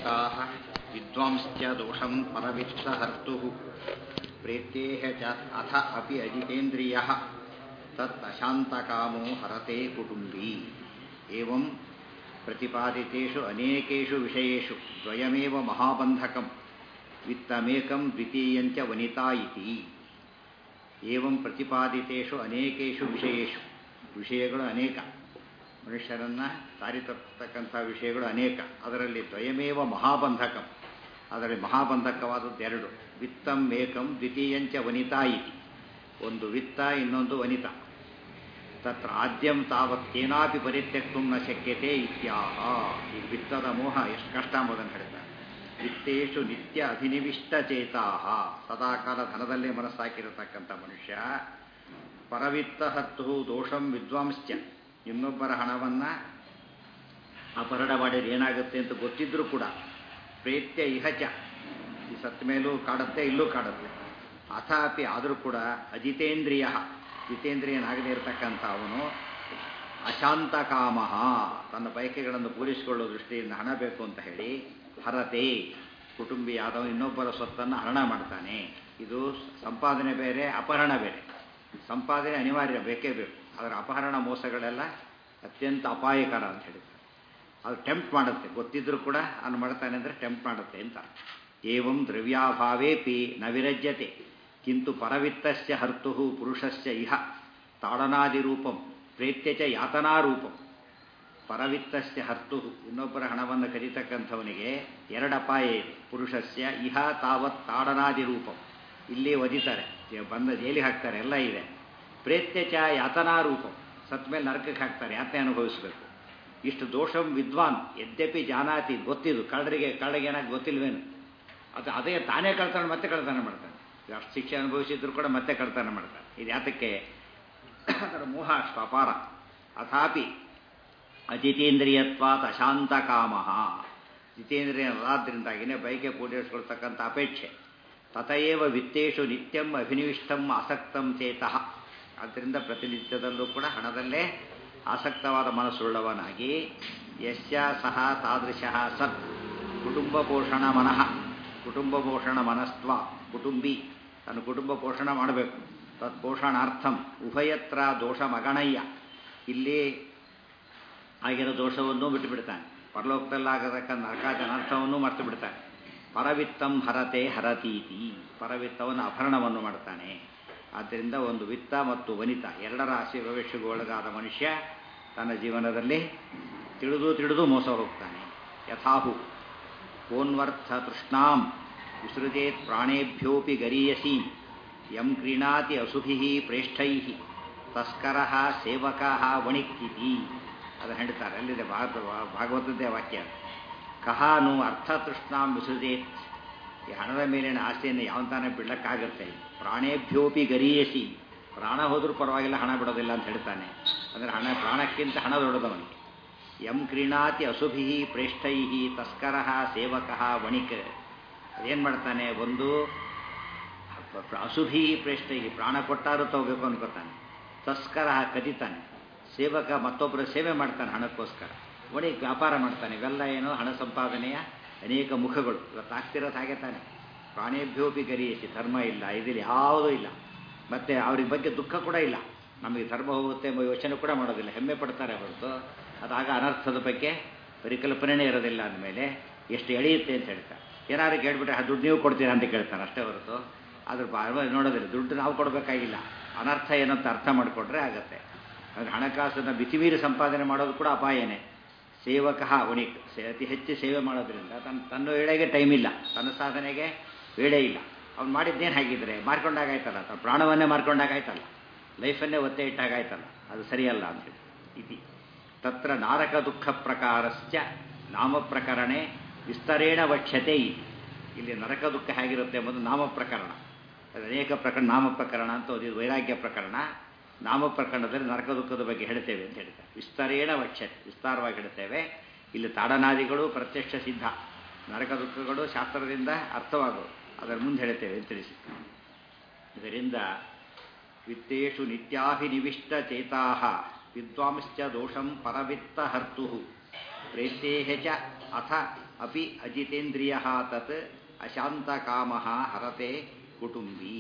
चेताः विद्वांश्च दोषं परवित्तहर्तुः प्रेत्येह च अथ अपि अजितेन्द्रियः तत् अशान्तकामो हरते कुटुम्बी एवं प्रतिपादितेषु अनेकेषु विषयेषु द्वयमेव महाबन्धकं वित्तमेकं द्वितीयञ्च वनिता इति ಏವಂ ಪ್ರತಿಪಾದಿತೇಷು ಅನೇಕೇಷು ವಿಷಯೇಷು ವಿಷಯಗಳು ಅನೇಕ ಮನುಷ್ಯರನ್ನು ದಾರಿ ತಪ್ಪತಕ್ಕಂಥ ವಿಷಯಗಳು ಅನೇಕ ಅದರಲ್ಲಿ ದ್ವಯಮೇವ ಮಹಾಬಂಧಕಂ ಅದರಲ್ಲಿ ಮಹಾಬಂಧಕವಾದದ್ದೆರಡು ವಿತ್ತಂ ಏಕಂ ದ್ವಿತೀಯಂಚ ವನಿತಾ ಇತಿ ಒಂದು ವಿತ್ತ ಇನ್ನೊಂದು ವನಿತ ತತ್ರ ಆದ್ಯಂ ತಾವತ್ ಕೇನಾಪಿ ಪರಿತ್ಯಕ್ತು ನ ಶಕ್ಯತೆ ಇತ್ಯಾಹ ಈ ವಿತ್ತದ ಮೋಹ ಎಷ್ಟು ಕಷ್ಟ ಎಂಬುದನ್ನು ಹೇಳ್ತಾರೆ ವಿತ್ತೇಶು ನಿತ್ಯ ಅಭಿನಿವಿಷ್ಟ ಚೇತಾಹ ಸದಾಕಾಲ ಧನದಲ್ಲೇ ಮನಸ್ಸಾಕಿರತಕ್ಕಂಥ ಮನುಷ್ಯ ಪರವಿತ್ತ ಹತ್ತು ದೋಷಂ ವಿದ್ವಾಂಶ್ಚ ಇನ್ನೊಬ್ಬರ ಹಣವನ್ನು ಅಪಹರಣ ಮಾಡಿದ್ರೆ ಏನಾಗುತ್ತೆ ಅಂತ ಗೊತ್ತಿದ್ರೂ ಕೂಡ ಪ್ರೇತ್ಯ ಇಹಚ ಈ ಸತ್ತ ಮೇಲೂ ಕಾಡುತ್ತೆ ಇಲ್ಲೂ ಕಾಡುತ್ತೆ ಅಥಾಪಿ ಆದರೂ ಕೂಡ ಅಜಿತೇಂದ್ರಿಯ ಜಿತೇಂದ್ರಿಯನಾಗದೇ ಇರತಕ್ಕಂಥ ಅವನು ಅಶಾಂತ ಕಾಮ ತನ್ನ ಬಯಕೆಗಳನ್ನು ಪೂರೈಸಿಕೊಳ್ಳೋ ದೃಷ್ಟಿಯಿಂದ ಹಣ ಬೇಕು ಅಂತ ಹೇಳಿ ಹರತೆ ಕುಟುಂಬಿಯಾದವ ಇನ್ನೊಬ್ಬರ ಸ್ವತ್ತನ್ನು ಹರಣ ಮಾಡ್ತಾನೆ ಇದು ಸಂಪಾದನೆ ಬೇರೆ ಅಪಹರಣ ಬೇರೆ ಸಂಪಾದನೆ ಅನಿವಾರ್ಯ ಬೇಕೇ ಬೇಕು ಅದರ ಅಪಹರಣ ಮೋಸಗಳೆಲ್ಲ ಅತ್ಯಂತ ಅಪಾಯಕರ ಅಂತ ಹೇಳಿದ್ದಾರೆ ಅದು ಟೆಂಪ್ಟ್ ಮಾಡುತ್ತೆ ಗೊತ್ತಿದ್ರೂ ಕೂಡ ಅವನು ಮಾಡ್ತಾನೆ ಅಂದರೆ ಟೆಂಪ್ಟ್ ಮಾಡುತ್ತೆ ಅಂತ ಏವಂ ದ್ರವ್ಯಾಭಾವೇಪಿ ನ ವಿರಜ್ಯತೆ ಕಿಂತು ಪರವಿತ್ತಸ್ಯ ಹರ್ತುಃ ಪುರುಷಸ್ಯ ಇಹ ತಾಡನಾದಿರೂಪಂ ಪ್ರೇತ್ಯ ಚ ಯಾತನಾರೂಪಂ ಪರವಿತ್ತಸ್ಯ ಹರ್ತು ಇನ್ನೊಬ್ಬರ ಹಣವನ್ನು ಕರೀತಕ್ಕಂಥವನಿಗೆ ಎರಡಪಾಯ ಇದೆ ಪುರುಷಸ್ಯ ಇಹ ತಾವತ್ ತಾಡನಾದಿ ರೂಪಂ ಇಲ್ಲಿ ಒದಿತಾರೆ ಬಂದ ಜೈಲಿಗೆ ಹಾಕ್ತಾರೆ ಎಲ್ಲ ಇದೆ ಪ್ರೇತ್ಯ ಚ ಯಾತನಾ ರೂಪಂ ಸತ್ ಮೇಲೆ ನರಕಕ್ಕೆ ಹಾಕ್ತಾರೆ ಯಾತನೆ ಅನುಭವಿಸಬೇಕು ಇಷ್ಟು ದೋಷಂ ವಿದ್ವಾನ್ ಯದ್ಯಪಿ ಜಾನಾತಿ ಗೊತ್ತಿದ್ದು ಕಳ್ಳರಿಗೆ ಕಳ್ಳರಿಗೆ ಏನಾಗಿ ಗೊತ್ತಿಲ್ವೇನು ಅದು ಅದೇ ತಾನೇ ಕಳ್ತಾನೆ ಮತ್ತೆ ಕಳ್ತಾನೆ ಮಾಡ್ತಾನೆ ಅಷ್ಟು ಶಿಕ್ಷೆ ಅನುಭವಿಸಿದ್ರು ಕೂಡ ಮತ್ತೆ ಕಳ್ತಾನೆ ಮಾಡ್ತಾನೆ ಇದು ಯಾತಕ್ಕೆ ಅದರ ಮೋಹ ಅಷ್ಟು ಅಪಾರ ಅಥಾಪಿ ಅಜಿತೇಂದ್ರಿಯತ್ವಾತ್ ಅಶಾಂತ ಕಾಮ ಜಿತೇಂದ್ರಿಯನಾದ್ರಿಂದಾಗಿನೇ ಬೈಕೆ ಪೂರೈಸ್ಕೊಳ್ತಕ್ಕಂಥ ಅಪೇಕ್ಷೆ ತಥಯೇವ ವಿತ್ತೇಶು ನಿತ್ಯಂ ಅಭಿನಿವಿಷ್ಟಂ ಆಸಕ್ತಂ ಚೇತಃ ಆದ್ದರಿಂದ ಪ್ರತಿನಿತ್ಯದಲ್ಲೂ ಕೂಡ ಹಣದಲ್ಲೇ ಆಸಕ್ತವಾದ ಮನಸ್ಸುಳ್ಳವನಾಗಿ ಯಶ್ಯ ಸಹ ತಾದೃಶಃ ಸತ್ ಕುಟುಂಬ ಪೋಷಣ ಮನಃ ಕುಟುಂಬ ಪೋಷಣ ಮನಸ್ತ್ವ ಕುಟುಂಬಿ ತನ್ನ ಕುಟುಂಬ ಪೋಷಣ ಮಾಡಬೇಕು ತತ್ ಪೋಷಣಾರ್ಥಂ ಉಭಯತ್ರ ದೋಷ ಮಗಣಯ್ಯ ಇಲ್ಲಿ ಆಗಿರೋ ದೋಷವನ್ನು ಬಿಟ್ಟು ಬಿಡ್ತಾನೆ ಪರಲೋಕದಲ್ಲಾಗತಕ್ಕಂಥ ನರಕಾದ ಅನರ್ಥವನ್ನು ಮರೆತು ಬಿಡ್ತಾನೆ ಪರವಿತ್ತಂ ಹರತೆ ಹರತೀತಿ ಪರವಿತ್ತವನ್ನು ಅಪಹರಣವನ್ನು ಮಾಡ್ತಾನೆ ಆದ್ದರಿಂದ ಒಂದು ವಿತ್ತ ಮತ್ತು ವನಿತ ಎರಡರ ಆಸೆ ಪ್ರವೇಶಕ್ಕೆ ಒಳಗಾದ ಮನುಷ್ಯ ತನ್ನ ಜೀವನದಲ್ಲಿ ತಿಳಿದು ತಿಳಿದು ಮೋಸ ಹೋಗ್ತಾನೆ ಯಥಾಹು ಕೋನ್ವರ್ಥ ತೃಷ್ಣಾಂ ವಿಸೃಜೇತ್ ಪ್ರಾಣೇಭ್ಯೋಪಿ ಗರೀಯಸೀಂ ಯಂ ಕ್ರೀಣಾತಿ ಅಸುಭಿ ಪ್ರೇಷ್ಠೈ ತಸ್ಕರ ಸೇವಕ ವಣಿಕ್ಕಿತಿ ಅದನ್ನು ಹೇಳ್ತಾರೆ ಅಲ್ಲಿದೆ ಭಾಗವತ ಭಾಗವತದ್ದೇ ವಾಕ್ಯ ಕಹಾನು ಅರ್ಥತೃಷ್ಣಾಂ ವಿಸೃಜೇತ್ ಈ ಹಣದ ಮೇಲಿನ ಆಸೆಯನ್ನು ಯಾವಂತಾನೆ ಬಿಡಕ್ಕಾಗತ್ತೆ ಪ್ರಾಣೇಭ್ಯೋಪಿ ಗರೀಯಸಿ ಪ್ರಾಣ ಹೋದ್ರೂ ಪರವಾಗಿಲ್ಲ ಹಣ ಬಿಡೋದಿಲ್ಲ ಅಂತ ಹೇಳ್ತಾನೆ ಅಂದರೆ ಹಣ ಪ್ರಾಣಕ್ಕಿಂತ ಹಣ ದೊಡ್ಡದವನಿಗೆ ಯಂ ಕ್ರೀಣಾತಿ ಅಸುಭಿ ಪ್ರೇಷ್ಠೈ ತಸ್ಕರ ಸೇವಕ ವಣಿಕ್ ಅದೇನು ಮಾಡ್ತಾನೆ ಒಂದು ಅಸುಭಿ ಪ್ರೇಷ್ಠೈ ಪ್ರಾಣ ಕೊಟ್ಟಾರು ತಗೋಬೇಕು ಅನ್ಕೋತಾನೆ ತಸ್ಕರ ಕದಿತಾನೆ ಸೇವಕ ಮತ್ತೊಬ್ಬರ ಸೇವೆ ಮಾಡ್ತಾನೆ ಹಣಕ್ಕೋಸ್ಕರ ಒಣಿ ವ್ಯಾಪಾರ ಮಾಡ್ತಾನೆ ಇವೆಲ್ಲ ಏನು ಹಣ ಸಂಪಾದನೆಯ ಅನೇಕ ಮುಖಗಳು ಇವತ್ತು ಆಗ್ತಿರೋದು ಹಾಗೆ ತಾನೆ ಪ್ರಾಣೇಭ್ಯೋಪಿ ಗರಿಯಿಸಿ ಧರ್ಮ ಇಲ್ಲ ಇದಿಲ್ಲ ಯಾವುದೂ ಇಲ್ಲ ಮತ್ತು ಅವ್ರಿಗೆ ಬಗ್ಗೆ ದುಃಖ ಕೂಡ ಇಲ್ಲ ನಮಗೆ ಧರ್ಮ ಹೋಗುತ್ತೆ ಎಂಬ ಯೋಚನೆ ಕೂಡ ಮಾಡೋದಿಲ್ಲ ಹೆಮ್ಮೆ ಪಡ್ತಾರೆ ಹೊರತು ಅದಾಗ ಅನರ್ಥದ ಬಗ್ಗೆ ಪರಿಕಲ್ಪನೆಯೇ ಇರೋದಿಲ್ಲ ಅಂದಮೇಲೆ ಎಷ್ಟು ಎಳೆಯುತ್ತೆ ಅಂತ ಹೇಳ್ತಾರೆ ಏನಾದ್ರು ಕೇಳ್ಬಿಟ್ರೆ ದುಡ್ಡು ನೀವು ಕೊಡ್ತೀರಾ ಅಂತ ಕೇಳ್ತಾನೆ ಅಷ್ಟೇ ಹೊರತು ಅದ್ರ ನೋಡೋದಿಲ್ಲ ದುಡ್ಡು ನಾವು ಕೊಡಬೇಕಾಗಿಲ್ಲ ಅನರ್ಥ ಏನಂತ ಅರ್ಥ ಮಾಡಿಕೊಟ್ರೆ ಆಗತ್ತೆ ಅದು ಹಣಕಾಸನ್ನು ಬಿಸಿಮೀರಿ ಸಂಪಾದನೆ ಮಾಡೋದು ಕೂಡ ಅಪಾಯನೇ ಸೇವಕ ವಣಿಕ್ ಅತಿ ಹೆಚ್ಚು ಸೇವೆ ಮಾಡೋದ್ರಿಂದ ತನ್ನ ತನ್ನ ವೇಳೆಗೆ ಟೈಮ್ ಇಲ್ಲ ತನ್ನ ಸಾಧನೆಗೆ ವೇಳೆ ಇಲ್ಲ ಅವ್ನು ಮಾಡಿದ್ದೇನು ಹಾಗಿದ್ರೆ ಮಾರ್ಕೊಂಡಾಗಾಯ್ತಲ್ಲ ತನ್ನ ಪ್ರಾಣವನ್ನೇ ಮಾರ್ಕೊಂಡಾಗಾಯ್ತಲ್ಲ ಲೈಫನ್ನೇ ಒತ್ತೆ ಇಟ್ಟಾಗಾಯ್ತಲ್ಲ ಅದು ಸರಿಯಲ್ಲ ಅಂತೇಳಿ ಇತಿ ತತ್ರ ನಾರಕ ದುಃಖ ಪ್ರಕಾರಶ್ಚ ನಾಮ ಪ್ರಕರಣೆ ವಿಸ್ತರೇಣ ವಕ್ಷ್ಯತೆ ಇತಿ ಇಲ್ಲಿ ನರಕ ದುಃಖ ಹೇಗಿರುತ್ತೆ ಎಂಬುದು ನಾಮ ಪ್ರಕರಣ ಅನೇಕ ಪ್ರಕರಣ ನಾಮ ಪ್ರಕರಣ ಅಂತ ಓದಿದ್ದು ವೈರಾಗ್ಯ ಪ್ರಕರಣ ನಾಮ ಪ್ರಕರಣದಲ್ಲಿ ನರಕ ದುಃಖದ ಬಗ್ಗೆ ಹೇಳ್ತೇವೆ ಅಂತ ಹೇಳ್ತಾರೆ ವಿಸ್ತರೇಣ ವಕ್ಷತೆ ವಿಸ್ತಾರವಾಗಿ ಹೇಳ್ತೇವೆ ಇಲ್ಲಿ ತಾಡನಾದಿಗಳು ಪ್ರತ್ಯಕ್ಷ ಸಿದ್ಧ ನರಕ ದುಃಖಗಳು ಶಾಸ್ತ್ರದಿಂದ ಅರ್ಥವಾಗುವುದು ಅದರ ಮುಂದೆ ಹೇಳ್ತೇವೆ ಅಂತ ತಿಳಿಸಿ ಇದರಿಂದ ವಿತ್ತೇಷು ನಿತ್ಯಾಭಿನಿವಿಷ್ಟ ಚೇತಾ ವಿದ್ವಾಂಶ್ಚ ದೋಷಂ ಪರವಿತ್ತ ಹರ್ತು ಪ್ರೇತ್ಯೇಹ ಚ ಅಥ ಅಪಿ ಅಜಿತೇಂದ್ರಿಯ ತತ್ ಅಶಾಂತಕಾಮ ಹರತೆ ಕುಟುಂಬಿ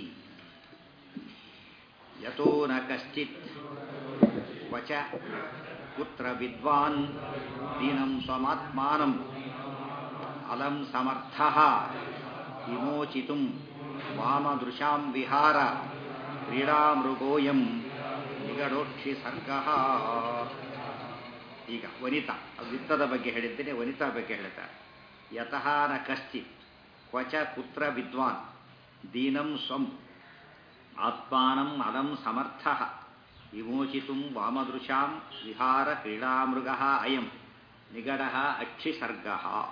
ಯತೋ ನ ಕಶ್ಚಿತ್ ಕ್ವಚ ಕುತ್ರ ವಿದ್ವಾನ್ ದೀನಂ ಸ್ವಮಾತ್ಮಾನಂ ಅಲಂ ಸಮರ್ಥ ವಿಮೋಚಿತುಂ ವಾಮದೃಶಾಂ ವಿಹಾರ ಕ್ರೀಡಾಮೃಗೋಯಂ ನಿಗಡೋಕ್ಷಿ ಸರ್ಗ ಈಗ ವನಿತಾ ವಿತ್ತದ ಬಗ್ಗೆ ಹೇಳಿದ್ದೇನೆ ವನಿತಾ ಬಗ್ಗೆ ಹೇಳ್ತಾರೆ ಯತಃ ನ ಕಶ್ಚಿತ್ ಕ್ವಚ ಕುತ್ರ ವಿದ್ವಾನ್ ದೀನಂ ಸ್ವಂ ಆತ್ಮಾನಂ ಅಲಂ ಸಮರ್ಥ ವಿಮೋಚಿತುಂ ವಾಮದೃಶಾಂ ವಿಹಾರ ಕ್ರೀಡಾಮೃಗ ಅಯಂ ನಿಗಡ ಅಕ್ಷಿಸರ್ಗ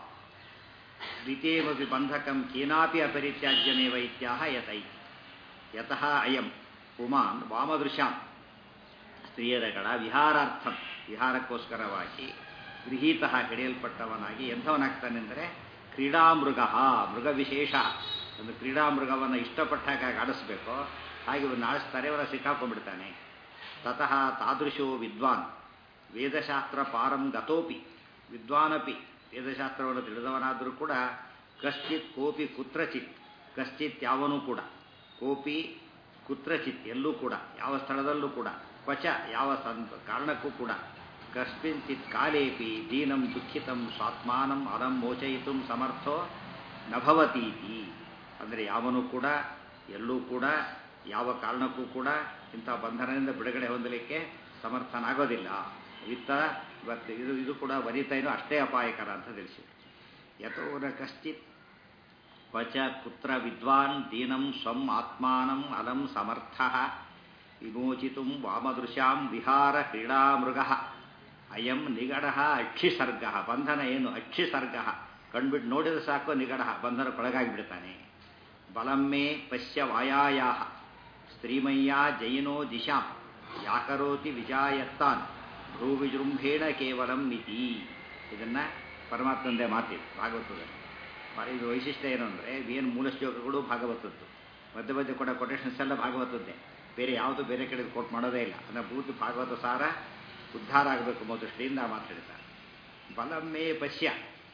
ದ್ವಿತೀಯಮಪಿ ಬಂಧಕಂ ಕೇನಾಪಿ ಅಪರಿತ್ಯಾಜ್ಯಮೇವ ಇತ್ಯಾಹ ಯತೈ ಯತಃ ಅಯಂ ಪುಮಾನ್ ವಾಮದೃಶಾಂ ಸ್ತ್ರೀಯರಗಳ ವಿಹಾರಾರ್ಥಂ ವಿಹಾರಕ್ಕೋಸ್ಕರವಾಗಿ ಗೃಹೀತ ಹಿಡಿಯಲ್ಪಟ್ಟವನಾಗಿ ಎಂಥವನಾಗ್ತಾನೆಂದರೆ ಕ್ರೀಡಾಮೃಗ ಮೃಗ ವಿಶೇಷ ಒಂದು ಕ್ರೀಡಾಮೃಗವನ್ನು ಇಷ್ಟಪಟ್ಟಾಗ ಆಡಿಸ್ಬೇಕೋ ಹಾಗೆ ಇವನ್ನ ಆಡಿಸ್ತಾರೆ ಇವರ ಸಿಕ್ಕಾಕೊಂಡ್ಬಿಡ್ತಾನೆ ತತಃ ತಾದೃಶೋ ವಿದ್ವಾನ್ ವೇದಶಾಸ್ತ್ರ ಪಾರಂ ಗತೋಪಿ ವಿದ್ವಾನಪಿ ವೇದಶಾಸ್ತ್ರವನ್ನು ತಿಳಿದವನಾದರೂ ಕೂಡ ಕಶ್ಚಿತ್ ಕೋಪಿ ಕುತ್ರಚಿತ್ ಕಶ್ಚಿತ್ ಯಾವನೂ ಕೂಡ ಕೋಪಿ ಕುತ್ರಚಿತ್ ಎಲ್ಲೂ ಕೂಡ ಯಾವ ಸ್ಥಳದಲ್ಲೂ ಕೂಡ ಕ್ವಚ ಯಾವ ಸಂತ ಕಾರಣಕ್ಕೂ ಕೂಡ ಕಸ್ಮಿಂಚಿತ್ ಕಾಲೇಪಿ ದೀನಂ ದುಃಖಿತಂ ಸ್ವಾತ್ಮಾನಂ ಅಲಂ ಮೋಚಯಿತು ಸಮರ್ಥೋ ನಭವತೀತಿ ಅಂದರೆ ಯಾವನೂ ಕೂಡ ಎಲ್ಲೂ ಕೂಡ ಯಾವ ಕಾರಣಕ್ಕೂ ಕೂಡ ಇಂಥ ಬಂಧನದಿಂದ ಬಿಡುಗಡೆ ಹೊಂದಲಿಕ್ಕೆ ಸಮರ್ಥನಾಗೋದಿಲ್ಲ ವಿತ್ತ ಇವತ್ತು ಇದು ಇದು ಕೂಡ ವನಿತೆಯೂ ಅಷ್ಟೇ ಅಪಾಯಕರ ಅಂತ ತಿಳಿಸಿ ಯಥೋ ನ ಕಶ್ಚಿತ್ ಕ್ವಚ ಕುತ್ರ ವಿದ್ವಾನ್ ದೀನಂ ಸ್ವಂ ಆತ್ಮಾನಂ ಅಲಂ ಸಮರ್ಥ ವಿಮೋಚಿತು ವಾಮದೃಶಾಂ ವಿಹಾರ ಕ್ರೀಡಾಮೃಗ ಅಯಂ ನಿಗಡ ಅಕ್ಷಿಸರ್ಗ ಬಂಧನ ಏನು ಅಕ್ಷಿಸರ್ಗ ಕಂಡುಬಿಟ್ಟು ನೋಡಿದ್ರೆ ಸಾಕು ನಿಗಡ ಬಂಧನಕ್ಕೊಳಗಾಗಿಬಿಡ್ತಾನೆ ಬಲಮ್ಮೆ ಪಶ್ಯ ವಾಯಾಯಾ ಸ್ತ್ರೀಮಯ್ಯ ಜೈನೋ ದಿಶಾಂ ಯಾಕರೋತಿ ವಿಜಾಯತ್ತಾನ್ ಭ್ರೂ ವಿಜೃಂಭೇಣ ಕೇವಲಂ ಮಿತಿ ಇದನ್ನ ಪರಮಾತ್ಮಂದೇ ಮಾತಿದೆ ಭಾಗವತದಲ್ಲಿ ಇದು ವೈಶಿಷ್ಟ್ಯ ಏನು ಅಂದರೆ ಏನು ಮೂಲ ಶ್ಲೋಕಗಳು ಭಾಗವತದ್ದು ಮಧ್ಯ ಮಧ್ಯೆ ಕೂಡ ಕೊಟೇಶನ್ಸ್ ಎಲ್ಲ ಭಾಗವತದ್ದೇ ಬೇರೆ ಯಾವುದು ಬೇರೆ ಕಡೆ ಕೋಟ್ ಮಾಡೋದೇ ಇಲ್ಲ ಅಂದರೆ ಪೂರ್ತಿ ಭಾಗವತ ಸಾರ ಉದ್ಧಾರ ಆಗಬೇಕು ಎಂಬ ದೃಷ್ಟಿಯಿಂದ ಮಾತಾಡ್ತಾರೆ ಬಲಮ್ಮೇ ಪಶ್ಯ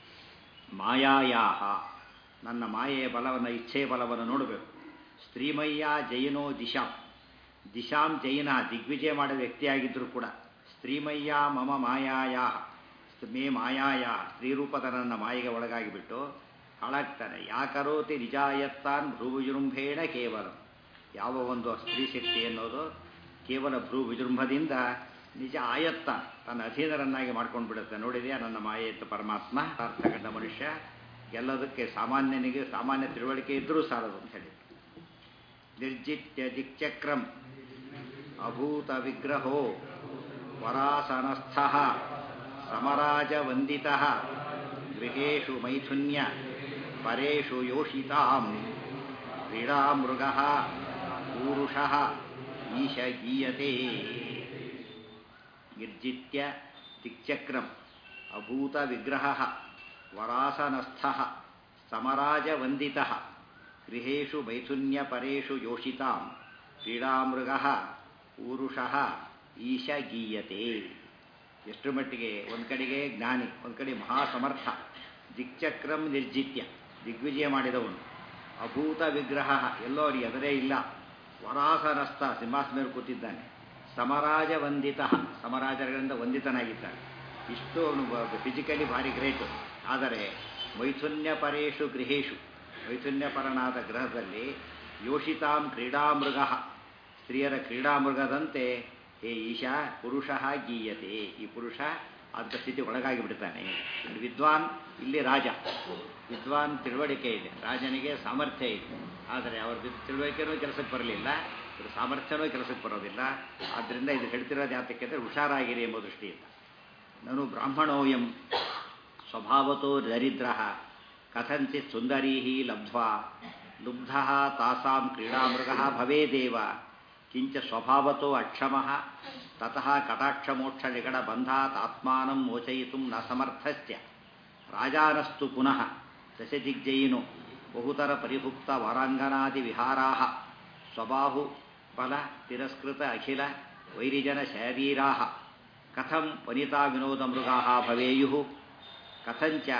ಮಾಯಾಯಾಹ ನನ್ನ ಮಾಯೆಯ ಬಲವನ್ನು ಇಚ್ಛೆಯ ಬಲವನ್ನು ನೋಡಬೇಕು ಸ್ತ್ರೀಮಯ್ಯ ಜೈನೋ ದಿಶಾಂ ದಿಶಾಂ ಜೈನ ದಿಗ್ವಿಜಯ ಮಾಡಿದ ವ್ಯಕ್ತಿಯಾಗಿದ್ದರೂ ಕೂಡ ಸ್ತ್ರೀಮಯ್ಯ ಮಮ ಮಾಯಾಯಾ ಮೇ ಮಾಯಾಯ ಸ್ತ್ರೀರೂಪದ ನನ್ನ ಮಾಯೆಗೆ ಒಳಗಾಗಿಬಿಟ್ಟು ಹಾಳಾಗ್ತಾನೆ ಯಾಕರೋತಿ ನಿಜಾಯತ್ತಾನ್ ಭ್ರೂ ವಿಜೃಂಭೇಣ ಕೇವಲ ಯಾವ ಒಂದು ಸ್ತ್ರೀ ಶಕ್ತಿ ಅನ್ನೋದು ಕೇವಲ ಭ್ರೂ ವಿಜೃಂಭದಿಂದ ನಿಜ ಆಯತ್ತ ತನ್ನ ಅಧೀನರನ್ನಾಗಿ ಮಾಡ್ಕೊಂಡು ಬಿಡುತ್ತೆ ನೋಡಿದೆಯಾ ನನ್ನ ಮಾಯೆ ಇತ್ತು ಪರಮಾತ್ಮ ಅರ್ಥಗಂಡ ಮನುಷ್ಯ ಎಲ್ಲದಕ್ಕೆ ಸಾಮಾನ್ಯನಿಗೆ ಸಾಮಾನ್ಯ ತಿಳುವಳಿಕೆ ಇದ್ದರೂ ಸಾಲದು ಅಂತ ಹೇಳಿ ನಿರ್ಜಿತ್ಯ ದಿಕ್ಚಕ್ರಂ ಅಭೂತ ವಿಗ್ರಹೋ ವರಾಸನಸ್ಥ ಸಮರಾಜ ವಂದಿತ ಗೃಹೇಶು ಮೈಥುನ್ಯ ಪರೇಶು ಯೋಷಿತಾಂ ಕ್ರೀಡಾಮೃಗ ಪೂರುಷ ಈಶ ಗೀಯತೆ ನಿರ್ಜಿತ್ಯ ದಿಕ್ಚಕ್ರಂ ಅಭೂತ ವಿಗ್ರಹ ವರಾಸನಸ್ಥ ಸಮರಾಜ ವಂದಿತ ಗೃಹೇಶು ಮೈಥುನ್ಯ ಪರೇಶು ಯೋಷಿತಾಂ ಕ್ರೀಡಾಮೃಗ ಪೂರುಷ ಈಶ ಗೀಯತೆ ಎಷ್ಟು ಮಟ್ಟಿಗೆ ಒಂದು ಕಡೆಗೆ ಜ್ಞಾನಿ ಒಂದು ಕಡೆ ಮಹಾಸಮರ್ಥ ದಿಕ್ಚಕ್ರಂ ನಿರ್ಜಿತ್ಯ ದಿಗ್ವಿಜಯ ಮಾಡಿದವನು ಅಭೂತ ವಿಗ್ರಹ ಎಲ್ಲೋ ಅವರಿಗೆ ಎದರೇ ಇಲ್ಲ ವರಾಸನಸ್ಥ ಸಿಂಹಾಸನ ಮೇಲೆ ಕೂತಿದ್ದಾನೆ ಸಮರಾಜ ವಂದಿತ ಸಮರಾಜರಿಂದ ವಂದಿತನಾಗಿದ್ದಾನೆ ಇಷ್ಟು ಅವನು ಫಿಸಿಕಲಿ ಭಾರಿ ಗ್ರೇಟು ಆದರೆ ಮೈಥುನ್ಯ ಪರೇಶು ಗೃಹೇಶು ಮೈಥುನ್ಯಪರನಾದ ಗ್ರಹದಲ್ಲಿ ಯೋಷಿತಾಂ ಕ್ರೀಡಾಮೃಗ ಸ್ತ್ರೀಯರ ಕ್ರೀಡಾಮೃಗದಂತೆ ಹೇ ಈಶಾ ಪುರುಷ ಗೀಯತೆ ಈ ಪುರುಷ ಅಂತ ಸ್ಥಿತಿ ಒಳಗಾಗಿ ಬಿಡ್ತಾನೆ ವಿದ್ವಾನ್ ಇಲ್ಲಿ ರಾಜ ವಿದ್ವಾನ್ ತಿಳುವಳಿಕೆ ಇದೆ ರಾಜನಿಗೆ ಸಾಮರ್ಥ್ಯ ಇದೆ ಆದರೆ ಅವರ ತಿಳುವಳಿಕೆನೂ ಕೆಲಸಕ್ಕೆ ಬರಲಿಲ್ಲ ಇದ್ರ ಸಾಮರ್ಥ್ಯನೂ ಕೆಲಸಕ್ಕೆ ಬರೋದಿಲ್ಲ ಆದ್ದರಿಂದ ಇದು ಹೇಳ್ತಿರೋದು ಯಾತಕ್ಕೆ ಅಂದರೆ ಹುಷಾರಾಗಿರಿ ಎಂಬ ದೃಷ್ಟಿಯಿಂದ ನಾನು ಬ್ರಾಹ್ಮಣೋಯಂ ಸ್ವಭಾವತೋ ದರಿದ್ರ ಕಥಂಚಿತ್ ಸುಂದರೀ ಲಬ್ಧ್ವಾ ಲುಬ್ಧ ತಾಸಾಂ ಕ್ರೀಡಾಮೃಗ ಭವೇದೇವ ಕಿಂಚ ಸ್ವಭಾವತೋ ಅಕ್ಷಮ ತತಃ ಕಟಾಕ್ಷಮೋಕ್ಷ ನಿಗಡ ಬಂಧಾತ್ ಆತ್ಮಾನಂ ಮೋಚಯಿತು ನ ಸಮರ್ಥಸ್ಯ ರಾಜಾನಸ್ತು ಪುನಃ ದಶಜಿಗ್ಜಯಿನೋ ಬಹುತರ ಪರಿಭುಕ್ತ ವರಾಂಗನಾದಿ ವಿಹಾರಾ ಸ್ವಬಾಹು ಬಲ ತಿರಸ್ಕೃತ ಅಖಿಲ ವೈರಿಜನ ಶರೀರಾ ಕಥಂ ವನಿತಾ ವಿನೋದ ಮೃಗಾ ಭವೇಯು ಕಥಂಚ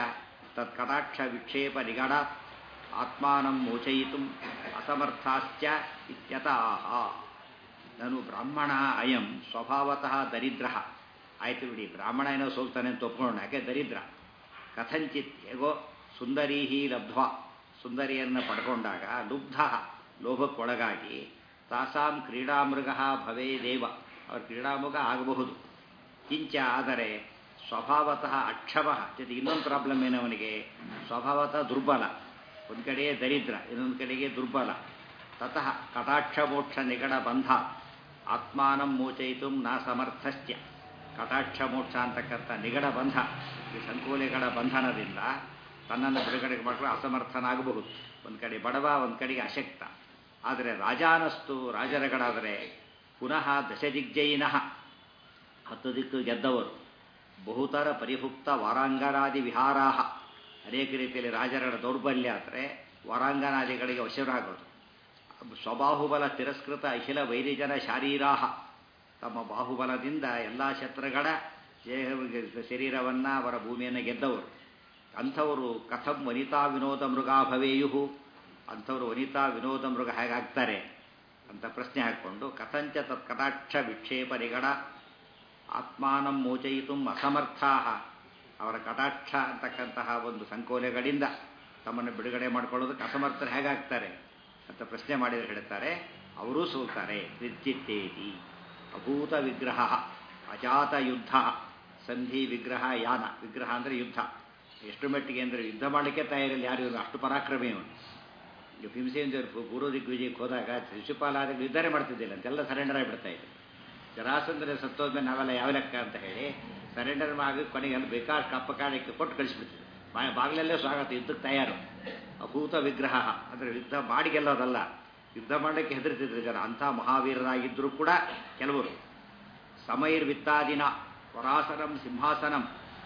ತತ್ಕಟಾಕ್ಷ ವಿಕ್ಷೇಪ ನಿಗಡ ಆತ್ಮಾನಂ ಮೋಚಯಿತು ಅಸಮರ್ಥಾಶ್ಚ ಇತ್ಯತಃ ನಾನು ಬ್ರಾಹ್ಮಣ ಅಯಂ ಸ್ವಭಾವತಃ ದರಿದ್ರ ಆಯ್ತು ಬಿಡಿ ಬ್ರಾಹ್ಮಣ ಏನೋ ಸೋಲ್ತಾನೆ ಅಂತ ಒಪ್ಕೊಳ್ಳೋಣ ಯಾಕೆ ದರಿದ್ರ ಕಥಂಚಿತ್ ಹೇಗೋ ಸುಂದರೀಹಿ ಲಬ್ಧ್ವ ಸುಂದರಿಯನ್ನು ಪಡ್ಕೊಂಡಾಗ ಲುಬ್ಧ ಲೋಭಕ್ಕೊಳಗಾಗಿ ತಾಸಾಂ ಕ್ರೀಡಾಮೃಗ ಭವೇದೇವ ಅವ್ರ ಕ್ರೀಡಾಮೃಗ ಆಗಬಹುದು ಕಿಂಚ ಆದರೆ ಸ್ವಭಾವತಃ ಅಕ್ಷಮ ಜೊತೆ ಇನ್ನೊಂದು ಪ್ರಾಬ್ಲಮ್ ಏನು ಅವನಿಗೆ ಸ್ವಭಾವತಃ ದುರ್ಬಲ ಒಂದು ಕಡೆಗೆ ದರಿದ್ರ ಇನ್ನೊಂದು ಕಡೆಗೆ ದುರ್ಬಲ ತತಃ ಕಟಾಕ್ಷ ಮೋಕ್ಷ ನಿಗಡ ಬಂಧ ಆತ್ಮಾನಂ ಮೋಚಯಿತು ನ ಸಮರ್ಥಶ್ಚ ಕಟಾಕ್ಷ ಮೋಕ್ಷ ಅಂತಕ್ಕಂಥ ನಿಗಡ ಬಂಧ ಈ ಸಂಕೋಲೆಗಳ ಬಂಧನದಿಂದ ತನ್ನನ್ನು ಬಿಡುಗಡೆ ಮಾಡಿಕೊಂಡು ಅಸಮರ್ಥನಾಗಬಹುದು ಒಂದು ಕಡೆ ಬಡವ ಒಂದು ಕಡೆಗೆ ಅಶಕ್ತ ಆದರೆ ರಾಜಾನಸ್ತು ರಾಜರಗಳಾದರೆ ಪುನಃ ದಶದಿಗ್ಜಯಿನಃ ಹತ್ತು ದಿಕ್ಕು ಗೆದ್ದವರು ಬಹುತರ ಪರಿಭುಕ್ತ ವಾರಾಂಗನಾದಿ ವಿಹಾರಾಹ ಅನೇಕ ರೀತಿಯಲ್ಲಿ ರಾಜರ ದೌರ್ಬಲ್ಯ ಆದರೆ ವಾರಾಂಗನಾದಿಗಳಿಗೆ ವಶರಾಗೋದು ಸ್ವಬಾಹುಬಲ ತಿರಸ್ಕೃತ ಅಖಿಲ ವೈರಿಜನ ಶಾರೀರಾಹ ತಮ್ಮ ಬಾಹುಬಲದಿಂದ ಎಲ್ಲ ಶತ್ರುಗಳ ಶರೀರವನ್ನು ಅವರ ಭೂಮಿಯನ್ನು ಗೆದ್ದವರು ಅಂಥವರು ಕಥಂ ವನಿತಾ ವಿನೋದ ಮೃಗ ಭವೇಯು ಅಂಥವರು ವನಿತಾ ವಿನೋದ ಮೃಗ ಹೇಗಾಗ್ತಾರೆ ಅಂತ ಪ್ರಶ್ನೆ ಹಾಕ್ಕೊಂಡು ಕಥಂಚ ತತ್ ಕಟಾಕ್ಷ ವಿಕ್ಷೇಪ ನಿಗಡ ಆತ್ಮಾನಂ ಮೋಚಯಿತು ಅಸಮರ್ಥಾ ಅವರ ಕಟಾಕ್ಷ ಅಂತಕ್ಕಂತಹ ಒಂದು ಸಂಕೋಲೆಗಳಿಂದ ತಮ್ಮನ್ನು ಬಿಡುಗಡೆ ಮಾಡಿಕೊಳ್ಳೋದಕ್ಕೆ ಅಸಮರ್ಥರು ಹೇಗಾಗ್ತಾರೆ ಅಂತ ಪ್ರಶ್ನೆ ಮಾಡಿದರೆ ಹೇಳ್ತಾರೆ ಅವರೂ ಸೋಲ್ತಾರೆ ನಿರ್ಚಿತ್ತೇತಿ ಅಭೂತ ವಿಗ್ರಹ ಅಜಾತ ಯುದ್ಧ ಸಂಧಿ ವಿಗ್ರಹ ಯಾನ ವಿಗ್ರಹ ಅಂದರೆ ಯುದ್ಧ ಎಷ್ಟು ಮಟ್ಟಿಗೆ ಅಂದರೆ ಯುದ್ಧ ಮಾಡಲಿಕ್ಕೆ ತಯಾರಿಲ್ಲ ಯಾರು ಇವರು ಅಷ್ಟು ಪರಾಕ್ರಮಿ ಅವನು ಈಗ ಭೀಮಸೇಂದ್ರ ಪೂರ್ವ ದಿಗ್ವಿಜಯಕ್ಕೆ ಹೋದಾಗ ಶಿಶುಪಾಲಾದ ಯುದ್ಧನೇ ಮಾಡ್ತಿದ್ದಿಲ್ಲ ಅಂತೆಲ್ಲ ಸರೆಂಡರ್ ಆಗಿಬಿಡ್ತಾ ಇದೆ ಜರಾಸಂದ್ರೆ ಸತ್ತೋದ್ಮೇಲೆ ನಾವೆಲ್ಲ ಯಾವ ಲೆಕ್ಕ ಅಂತ ಹೇಳಿ ಸರೆಂಡರ್ ಆಗಿ ಕೊನೆಗೆ ಅಲ್ಲಿ ಬೇಕಾಷ್ಟು ಕಪ್ಪ ಕಾಣಕ್ಕೆ ಕೊಟ್ಟು ಕಳಿಸ್ಬಿಡ್ತೀವಿ ಬಾಗಿಲಲ್ಲೇ ಸ್ವಾಗತ ಯುದ್ಧಕ್ಕೆ ತಯಾರು ಅಭೂತ ವಿಗ್ರಹ ಅಂದರೆ ಯುದ್ಧ ಮಾಡಿ ಗೆಲ್ಲೋದಲ್ಲ ಯುದ್ಧ ಮಾಡಲಿಕ್ಕೆ ಹೆದರ್ತಿದ್ರು ಜನ ಅಂಥ ಮಹಾವೀರರಾಗಿದ್ದರೂ ಕೂಡ ಕೆಲವರು ಸಮೈರ್ವಿತ್ತಾದಿನ ವರಾಸನಂ ಸಿಂಹಾಸನಂ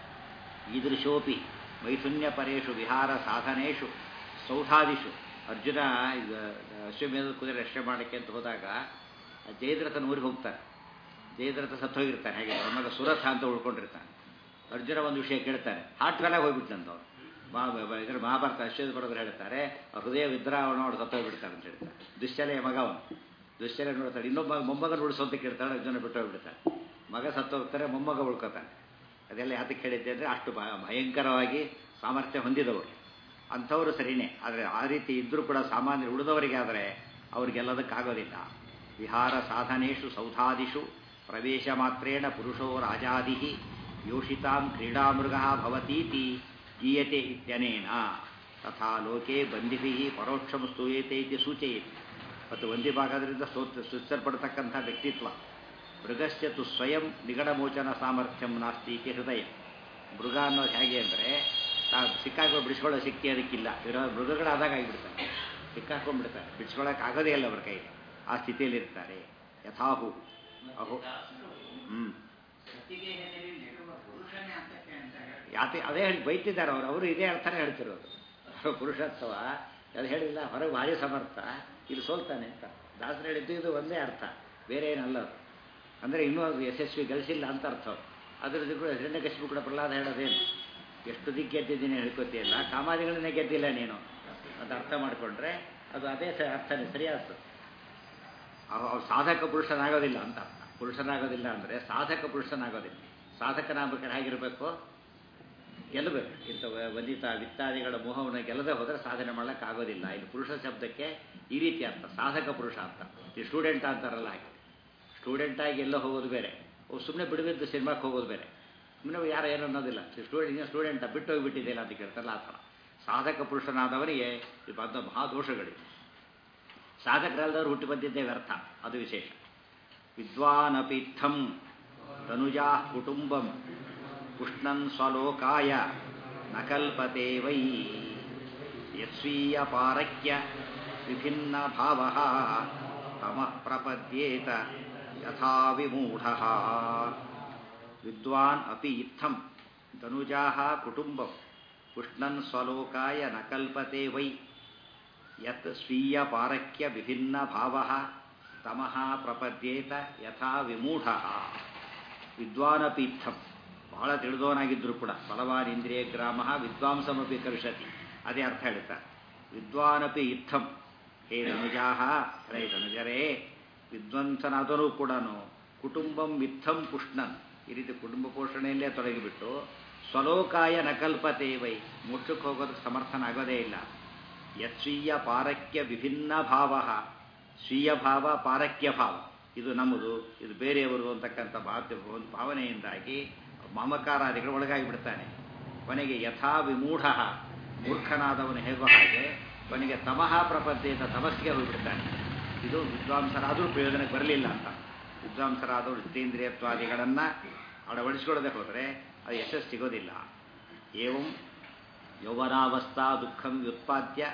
ಈದೃಶೋಪಿ ಮೈಥುನ್ಯ ಪರೇಶು ವಿಹಾರ ಸಾಧನೇಶು ಸೌಧಾದಿಷು ಅರ್ಜುನ ಅಶ್ವಮೇಧ ಕುದುರೆ ರಕ್ಷಣೆ ಮಾಡೋಕ್ಕೆ ಅಂತ ಹೋದಾಗ ಜಯದ್ರಥನ ಊರಿಗೆ ಹೋಗ್ತಾರೆ ಜಯದ್ರಥ ಸತ್ತೋಗಿರ್ತಾನೆ ಹಾಗೆ ಅವನ ಮಗ ಸುರಥ ಅಂತ ಉಳ್ಕೊಂಡಿರ್ತಾನೆ ಅರ್ಜುನ ಒಂದು ವಿಷಯ ಕೇಳ್ತಾನೆ ಹಾಟ್ ಕಾಲಾಗ ಹೋಗ್ಬಿಟ್ಟಂತವ್ರು ಇದ್ರ ಮಹಾಭಾರತ ಅಶ್ವದ ಬರೋದ್ರು ಹೇಳ್ತಾರೆ ಹೃದಯ ವಿದ್ರಾವಣ ನೋಡಿ ಸತ್ತೋಗ್ಬಿಡ್ತಾರೆ ಅಂತ ಹೇಳ್ತಾರೆ ದುಶ್ಚಲೆಯ ಮಗ ಅವನು ದುಶ್ಚಲೆ ನೋಡ್ತಾಳೆ ಇನ್ನೊಬ್ಬ ಮೊಮ್ಮಗ ನುಡಿಸೋಂತ ಕೇಳ್ತಾಳೆ ಅರ್ಜುನ ಬಿಟ್ಟು ಹೋಗ್ಬಿಡ್ತಾನೆ ಮಗ ಸತ್ತೋಗ್ತಾರೆ ಮೊಮ್ಮಗ ಉಳ್ಕೋತಾನೆ ಅದೆಲ್ಲ ಯಾತಕ್ಕೆ ಹೇಳಿದ್ದೆ ಅಂದರೆ ಅಷ್ಟು ಭಯಂಕರವಾಗಿ ಸಾಮರ್ಥ್ಯ ಹೊಂದಿದವರು ಅಂಥವರು ಸರಿನೇ ಆದರೆ ಆ ರೀತಿ ಇದ್ದರೂ ಕೂಡ ಸಾಮಾನ್ಯ ಉಳಿದವರಿಗೆ ಆದರೆ ಅವ್ರಿಗೆಲ್ಲದಕ್ಕಾಗೋದಿಲ್ಲ ವಿಹಾರ ಸಾಧನೇಶು ಸೌಧಾದಿಷು ಪ್ರವೇಶ ಮಾತ್ರೇಣ ಪುರುಷೋ ರಾಜಾದಿ ಯೋಷಿತಾಂ ಕ್ರೀಡಾಮೃಗ ಭವತೀತಿ ಗೀಯತೆ ಇತ್ಯನೇನ ತಥಾ ಲೋಕೆ ಬಂದಿಭಿ ಪರೋಕ್ಷಂ ಸ್ತೂಯತೆ ಇತಿ ಸೂಚಯತಿ ಮತ್ತು ಒಂದಿಭಾಗದಿಂದ ಸೋತ್ ಸುಚ್ಚಲ್ಪಡ್ತಕ್ಕಂಥ ವ್ಯಕ್ತಿತ್ವ ಮೃಗಶ್ಚ ತು ಸ್ವಯಂ ನಿಗಡಮೋಚನ ಸಾಮರ್ಥ್ಯಂ ನಾಸ್ತಿ ಇತಿ ಹೃದಯ ಮೃಗ ಅನ್ನೋದು ಹೇಗೆ ಅಂದರೆ ತಾವು ಸಿಕ್ಕಾಕೊಂಡು ಬಿಡಿಸ್ಕೊಳ್ಳೋ ಶಕ್ತಿ ಅದಕ್ಕಿಲ್ಲ ಇರೋ ಮೃಗಗಳಾದಾಗ ಆಗಿಬಿಡ್ತಾರೆ ಸಿಕ್ಕಾಕೊಂಡ್ಬಿಡ್ತಾರೆ ಬಿಡಿಸ್ಕೊಳ್ಳೋಕೆ ಆಗೋದೇ ಇಲ್ಲ ಅವ್ರ ಕೈಗೆ ಆ ಸ್ಥಿತಿಯಲ್ಲಿರ್ತಾರೆ ಯಥಾಹು ಅಹೋ ಹ್ಞೂ ಯಾತೆ ಅದೇ ಹೇಳಿ ಬೈತಿದ್ದಾರೆ ಅವರು ಅವರು ಇದೇ ಅರ್ಥನೇ ಹೇಳ್ತಿರೋದು ಪುರುಷತ್ವ ಅದು ಹೇಳಿಲ್ಲ ಹೊರಗೆ ಭಾರಿ ಸಮರ್ಥ ಇಲ್ಲಿ ಸೋಲ್ತಾನೆ ಅಂತ ದಾಸರು ಹೇಳಿದ್ದು ಇದು ಒಂದೇ ಅರ್ಥ ಬೇರೆ ಏನಲ್ಲ ಅದು ಅಂದರೆ ಇನ್ನೂ ಅದು ಯಶಸ್ವಿ ಗಳಿಸಿಲ್ಲ ಅಂತ ಅರ್ಥ ಅದರದ್ದು ಕೂಡ ಹಿರಣ್ಯಕಶಿಪು ಕೂಡ ಪ್ರಹ್ಲಾದ ಹೇಳೋದೇನು ಎಷ್ಟು ದಿಕ್ಕು ಗೆದ್ದಿದ್ದೀನಿ ಹೇಳ್ಕೊತಿಯಲ್ಲ ಕಾಮಾದಿಗಳನ್ನೇ ಗೆದ್ದಿಲ್ಲ ನೀನು ಅಂತ ಅರ್ಥ ಮಾಡಿಕೊಂಡ್ರೆ ಅದು ಅದೇ ಸ ಅರ್ಥನೇ ಸರಿಯಾಗ್ತದೆ ಅವ್ರು ಸಾಧಕ ಪುರುಷನಾಗೋದಿಲ್ಲ ಅಂತ ಅರ್ಥ ಪುರುಷನಾಗೋದಿಲ್ಲ ಅಂದರೆ ಸಾಧಕ ಪುರುಷನಾಗೋದಿಲ್ಲ ಸಾಧಕನಾಗಬೇಕಾದ್ರೆ ಹೇಗಿರಬೇಕು ಗೆಲ್ಲಬೇಕು ಇಂಥ ವಂದಿತ ವಿತ್ತಾದಿಗಳ ಮೋಹವನ್ನು ಗೆಲ್ಲದೆ ಹೋದರೆ ಸಾಧನೆ ಮಾಡೋಕ್ಕೆ ಆಗೋದಿಲ್ಲ ಇಲ್ಲಿ ಪುರುಷ ಶಬ್ದಕ್ಕೆ ಈ ರೀತಿ ಅರ್ಥ ಸಾಧಕ ಪುರುಷ ಅಂತ ಈ ಸ್ಟೂಡೆಂಟ್ ಅಂತಾರಲ್ಲ ಹಾಗೆ ಸ್ಟೂಡೆಂಟಾಗಿ ಎಲ್ಲೋ ಹೋಗೋದು ಬೇರೆ ಸುಮ್ಮನೆ ಬಿಡಬಿದ್ದು ಸಿನಿಮಾಕ್ಕೆ ಹೋಗೋದು ಬೇರೆ ಸುಮ್ಮನೆ ಯಾರು ಏನು ಅನ್ನೋದಿಲ್ಲ ಸ್ಟೂಡೆಂಟ್ ಸ್ಟೂಡೆಂಟ ಬಿಟ್ಟು ಹೋಗಿಬಿಟ್ಟಿದೆಯಲ್ಲ ಅಂತ ಕೇಳ್ತಾರಲ್ಲ ಆ ಥರ ಸಾಧಕ ಪುರುಷನಾದವರಿಗೆ ಈ ಬಂದ ಮಹಾದೋಷಗಳಿವೆ ಸಾಧಕರಲ್ಲದವ್ರು ಹುಟ್ಟಿ ಬಂದಿದ್ದೇ ವ್ಯರ್ಥ ಅದು ವಿಶೇಷ ವಿದ್ವಾನಪೀಠಂ ತನುಜಾ ಕುಟುಂಬಂ ಪುಷ್ಣನ್ ಸ್ವಲೋಕಾಯ ನಕಲ್ಪತೆ ವೈ ಯಸ್ವೀಯ ಪಾರಕ್ಯ ವಿಭಿನ್ನ ಭಾವ ತಮಃ ಪ್ರಪದ್ಯೇತ ಯಥಾ ವಿಮೂಢ ವಿದ್ವಾನ್ ಅಪಿ ಇತ್ತಂ ತನುಜಾ ಕುಟುಂಬಂ ಪುಷ್ಣನ್ ಸ್ವಲೋಕಾಯ ನಕಲ್ಪತೆ ವೈ ಯತ್ ಸ್ವೀಯ ಪಾರಕ್ಯ ವಿಭಿನ್ನ ಭಾವ ತಮಃ ಪ್ರಪದ್ಯೇತ ಯಥಾ ವಿಮೂಢ ವಿದ್ವಾನಪೀಠಂ ಬಹಳ ತಿಳಿದವನಾಗಿದ್ದರೂ ಕೂಡ ಬಲವಾನ್ ಇಂದ್ರಿಯ ಗ್ರಾಮ ವಿದ್ವಾಂಸಮಪಿ ಕರುಷತಿ ಅದೇ ಅರ್ಥ ಹೇಳ್ತಾರೆ ವಿದ್ವಾನಪಿ ಇತ್ತಂ ಹೇ ಧನುಜಾಹ ರೇ ಧನುಜರೇ ವಿದ್ವಂಸನಾದರೂ ಕೂಡ ಕುಟುಂಬಂ ಮಿಥಂ ಪುಷ್ಣನ್ ಈ ರೀತಿ ಕುಟುಂಬ ಪೋಷಣೆಯಲ್ಲೇ ತೊಡಗಿಬಿಟ್ಟು ಸ್ವಲೋಕಾಯ ನಕಲ್ಪತೆ ವೈ ಮೋಕ್ಷಕ್ಕೆ ಹೋಗೋದಕ್ಕೆ ಸಮರ್ಥನಾಗೋದೇ ಇಲ್ಲ ಯತ್ಸ್ವೀಯ ಪಾರಕ್ಯ ವಿಭಿನ್ನ ಭಾವ ಸ್ವೀಯ ಭಾವ ಪಾರಕ್ಯ ಭಾವ ಇದು ನಮ್ಮದು ಇದು ಬೇರೆಯವರು ಅಂತಕ್ಕಂಥ ಭಾವ ಒಂದು ಭಾವನೆಯಿಂದಾಗಿ ಮಮಕಾರಾದಿಗಳು ಒಳಗಾಗಿ ಬಿಡ್ತಾನೆ ಕೊನೆಗೆ ಯಥಾ ವಿಮೂಢ ಮೂರ್ಖನಾದವನು ಹೇಗೋ ಹಾಗೆ ಕೊನೆಗೆ ತಮಃ ಪ್ರಪಂಚದಿಂದ ತಮಸ್ಸಿಗೆ ಹೋಗಿಬಿಡ್ತಾನೆ ಇದು ವಿದ್ವಾಂಸರಾದರೂ ಪ್ರಯೋಜನಕ್ಕೆ ಬರಲಿಲ್ಲ ಅಂತ ವಿದ್ವಾಂಸರಾದವರು ಜಿತೇಂದ್ರಿಯತ್ವಾದಿಗಳನ್ನು ಅಳವಡಿಸಿಕೊಳ್ಳದೆ ಹೋದರೆ ಅದು ಯಶಸ್ಸು ಸಿಗೋದಿಲ್ಲ ಏವಂ ಯೌವನಾವಸ್ಥಾ ದುಃಖಂ ವ್ಯುತ್ಪಾದ್ಯ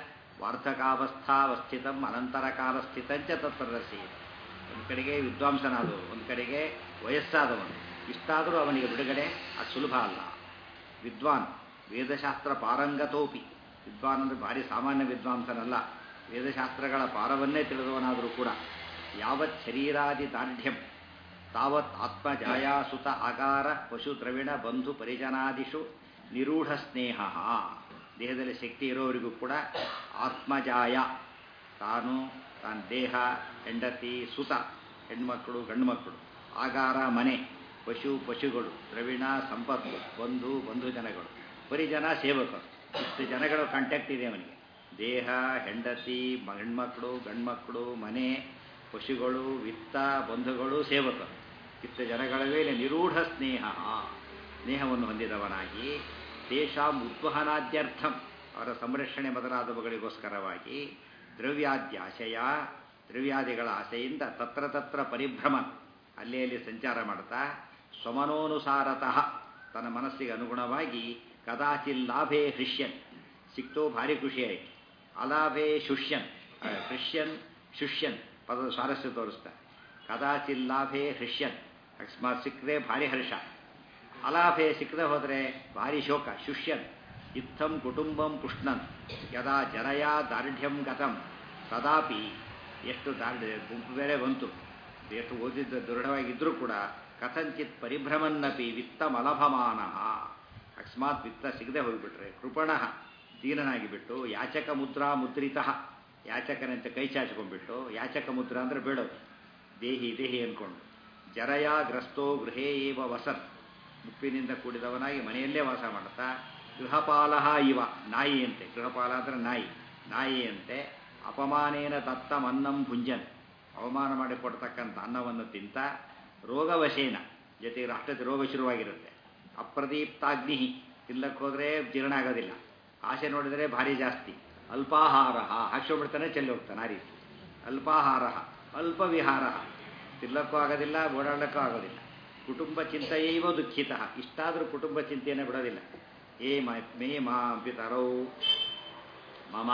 ವಾರ್ಧಕಾವಸ್ಥಾವಸ್ಥಿತಂ ಅನಂತರ ಕಾಲ ಸ್ಥಿತಂಚ ತತ್ಪ್ರದರ್ಶಿ ಒಂದು ಕಡೆಗೆ ವಿದ್ವಾಂಸನಾದವರು ಒಂದು ಕಡೆಗೆ ವಯಸ್ಸಾದವನು ಇಷ್ಟಾದರೂ ಅವನಿಗೆ ಬಿಡುಗಡೆ ಅದು ಸುಲಭ ಅಲ್ಲ ವಿದ್ವಾನ್ ವೇದಶಾಸ್ತ್ರ ಪಾರಂಗತೋಪಿ ವಿದ್ವಾನ್ ಅಂದರೆ ಭಾರಿ ಸಾಮಾನ್ಯ ವಿದ್ವಾಂಸನಲ್ಲ ವೇದಶಾಸ್ತ್ರಗಳ ಪಾರವನ್ನೇ ತಿಳಿದವನಾದರೂ ಕೂಡ ಯಾವತ್ ಶರೀರಾದಿ ದಾರ್ಢ್ಯಂ ತಾವತ್ ಆತ್ಮಜಾಯಾಸುತ ಆಕಾರ ಪಶು ದ್ರವಿಣ ಬಂಧು ಪರಿಜನಾದಿಷು ನಿರೂಢ ಸ್ನೇಹ ದೇಹದಲ್ಲಿ ಶಕ್ತಿ ಇರೋವರಿಗೂ ಕೂಡ ಆತ್ಮಜಾಯ ತಾನು ತಾನ ದೇಹ ಹೆಂಡತಿ ಸುತ ಹೆಣ್ಮಕ್ಕಳು ಗಂಡುಮಕ್ಕಳು ಆಗಾರ ಮನೆ ಪಶು ಪಶುಗಳು ದ್ರವಿಣ ಸಂಪತ್ತು ಬಂಧು ಬಂಧು ಜನಗಳು ಪರಿಜನ ಸೇವಕರು ಇಷ್ಟು ಜನಗಳ ಕಾಂಟ್ಯಾಕ್ಟ್ ಇದೆ ಅವನಿಗೆ ದೇಹ ಹೆಂಡತಿ ಹೆಣ್ಮಕ್ಕಳು ಗಂಡ್ಮಕ್ಕಳು ಮನೆ ಪಶುಗಳು ವಿತ್ತ ಬಂಧುಗಳು ಸೇವಕರು ಇಷ್ಟು ಜನಗಳ ಮೇಲೆ ನಿರೂಢ ಸ್ನೇಹ ಸ್ನೇಹವನ್ನು ಹೊಂದಿದವನಾಗಿ ತೇಷಾಂ ಉದ್ವಹನಾದ್ಯರ್ಥಂ ಅವರ ಸಂರಕ್ಷಣೆ ಮೊದಲಾದವುಗಳಿಗೋಸ್ಕರವಾಗಿ ದ್ರವ್ಯಾದ್ಯಾಶಯ ದ್ರವ್ಯಾದಿಗಳ ಆಸೆಯಿಂದ ತತ್ರ ತತ್ರ ಪರಿಭ್ರಮ ಅಲ್ಲಿ ಅಲ್ಲಿ ಸಂಚಾರ ಮಾಡ್ತಾ ಸ್ವಮನೋನುಸಾರತಃ ತನ್ನ ಮನಸ್ಸಿಗೆ ಅನುಗುಣವಾಗಿ ಕದಾಚಿಲ್ ಲಾಭೇ ಹೃಷ್ಯನ್ ಸಿಕ್ತೋ ಭಾರಿ ಖುಷಿಯಾಯಿತು ಅಲಾಭೇ ಶುಷ್ಯನ್ ಹೃಷ್ಯನ್ ಶುಷ್ಯನ್ ಪದದ ಸ್ವಾರಸ್ಯ ತೋರಿಸ್ತಾ ಕದಾಚಿಲ್ ಲಾಭೇ ಹೃಷ್ಯನ್ ಅಕಸ್ಮಾತ್ ಸಿಕ್ಕದೆ ಭಾರಿ ಹರ್ಷ ಅಲಾಭೆ ಸಿಕ್ಕದೆ ಹೋದರೆ ಭಾರಿ ಶೋಕ ಶುಷ್ಯನ್ ಇತ್ತಂ ಕುಟುಂಬಂ ಪುಷ್ಣನ್ ಯದಾ ಜನಯ ದಾರ್ಢ್ಯಂ ಗತಂ ತದಾಪಿ ಎಷ್ಟು ದಾರ್ಢ್ಯ ಗುಂಪು ಬೇರೆ ಬಂತು ಎಷ್ಟು ಓದಿದ್ದ ದೃಢವಾಗಿದ್ದರೂ ಕೂಡ ಕಥಂಚಿತ್ ಪರಿಭ್ರಮನ್ನಪಿ ವಿತ್ತಮಲಭಮಾನ ಅಕಸ್ಮಾತ್ ವಿತ್ತ ಸಿಗದೆ ಹೋಗಿಬಿಟ್ರೆ ಕೃಪಣ ದೀನನಾಗಿ ಬಿಟ್ಟು ಯಾಚಕ ಮುದ್ರಾ ಮುದ್ರಿತ ಯಾಚಕನಂತೆ ಕೈ ಚಾಚಿಕೊಂಡ್ಬಿಟ್ಟು ಯಾಚಕ ಮುದ್ರಾ ಅಂದರೆ ಬೇಡೋದು ದೇಹಿ ದೇಹಿ ಅಂದ್ಕೊಂಡು ಜರಯ ಗ್ರಸ್ತೋ ಗೃಹೇ ಏವ ವಸತ್ ಮುಪ್ಪಿನಿಂದ ಕೂಡಿದವನಾಗಿ ಮನೆಯಲ್ಲೇ ವಾಸ ಮಾಡ್ತಾ ಗೃಹಪಾಲ ಇವ ನಾಯಿಯಂತೆ ಗೃಹಪಾಲ ಅಂದರೆ ನಾಯಿ ನಾಯಿಯಂತೆ ಅಪಮಾನೇನ ದತ್ತಮನ್ನಂ ಭುಂಜನ್ ಅವಮಾನ ಮಾಡಿಕೊಡ್ತಕ್ಕಂಥ ಅನ್ನವನ್ನು ತಿಂತ ರೋಗವಶೇನ ಜೊತೆಗೆ ರಾಷ್ಟ್ರದ ರೋಗ ಶುರುವಾಗಿರುತ್ತೆ ಅಪ್ರದೀಪ್ತಾಗ್ನಿ ತಿನ್ನಕ್ಕೆ ಹೋದರೆ ಜೀರ್ಣ ಆಗೋದಿಲ್ಲ ಆಸೆ ನೋಡಿದರೆ ಭಾರಿ ಜಾಸ್ತಿ ಅಲ್ಪಾಹಾರ ಹಾಕ್ಸ್ಕೊಂಡ್ಬಿಡ್ತಾನೆ ಚೆಲ್ಲಿ ಹೋಗ್ತಾನೆ ಆ ರೀತಿ ಅಲ್ಪಾಹಾರ ಅಲ್ಪ ವಿಹಾರ ತಿನ್ನಕ್ಕೂ ಆಗೋದಿಲ್ಲ ಓಡಾಡಕ್ಕೂ ಆಗೋದಿಲ್ಲ ಕುಟುಂಬ ಚಿಂತೆಯೈವ ದುಃಖಿತ ಇಷ್ಟಾದರೂ ಕುಟುಂಬ ಚಿಂತೆಯನ್ನು ಬಿಡೋದಿಲ್ಲ ಏ ಮೇ ಮಾ ಪಿತರೌ ಮಮ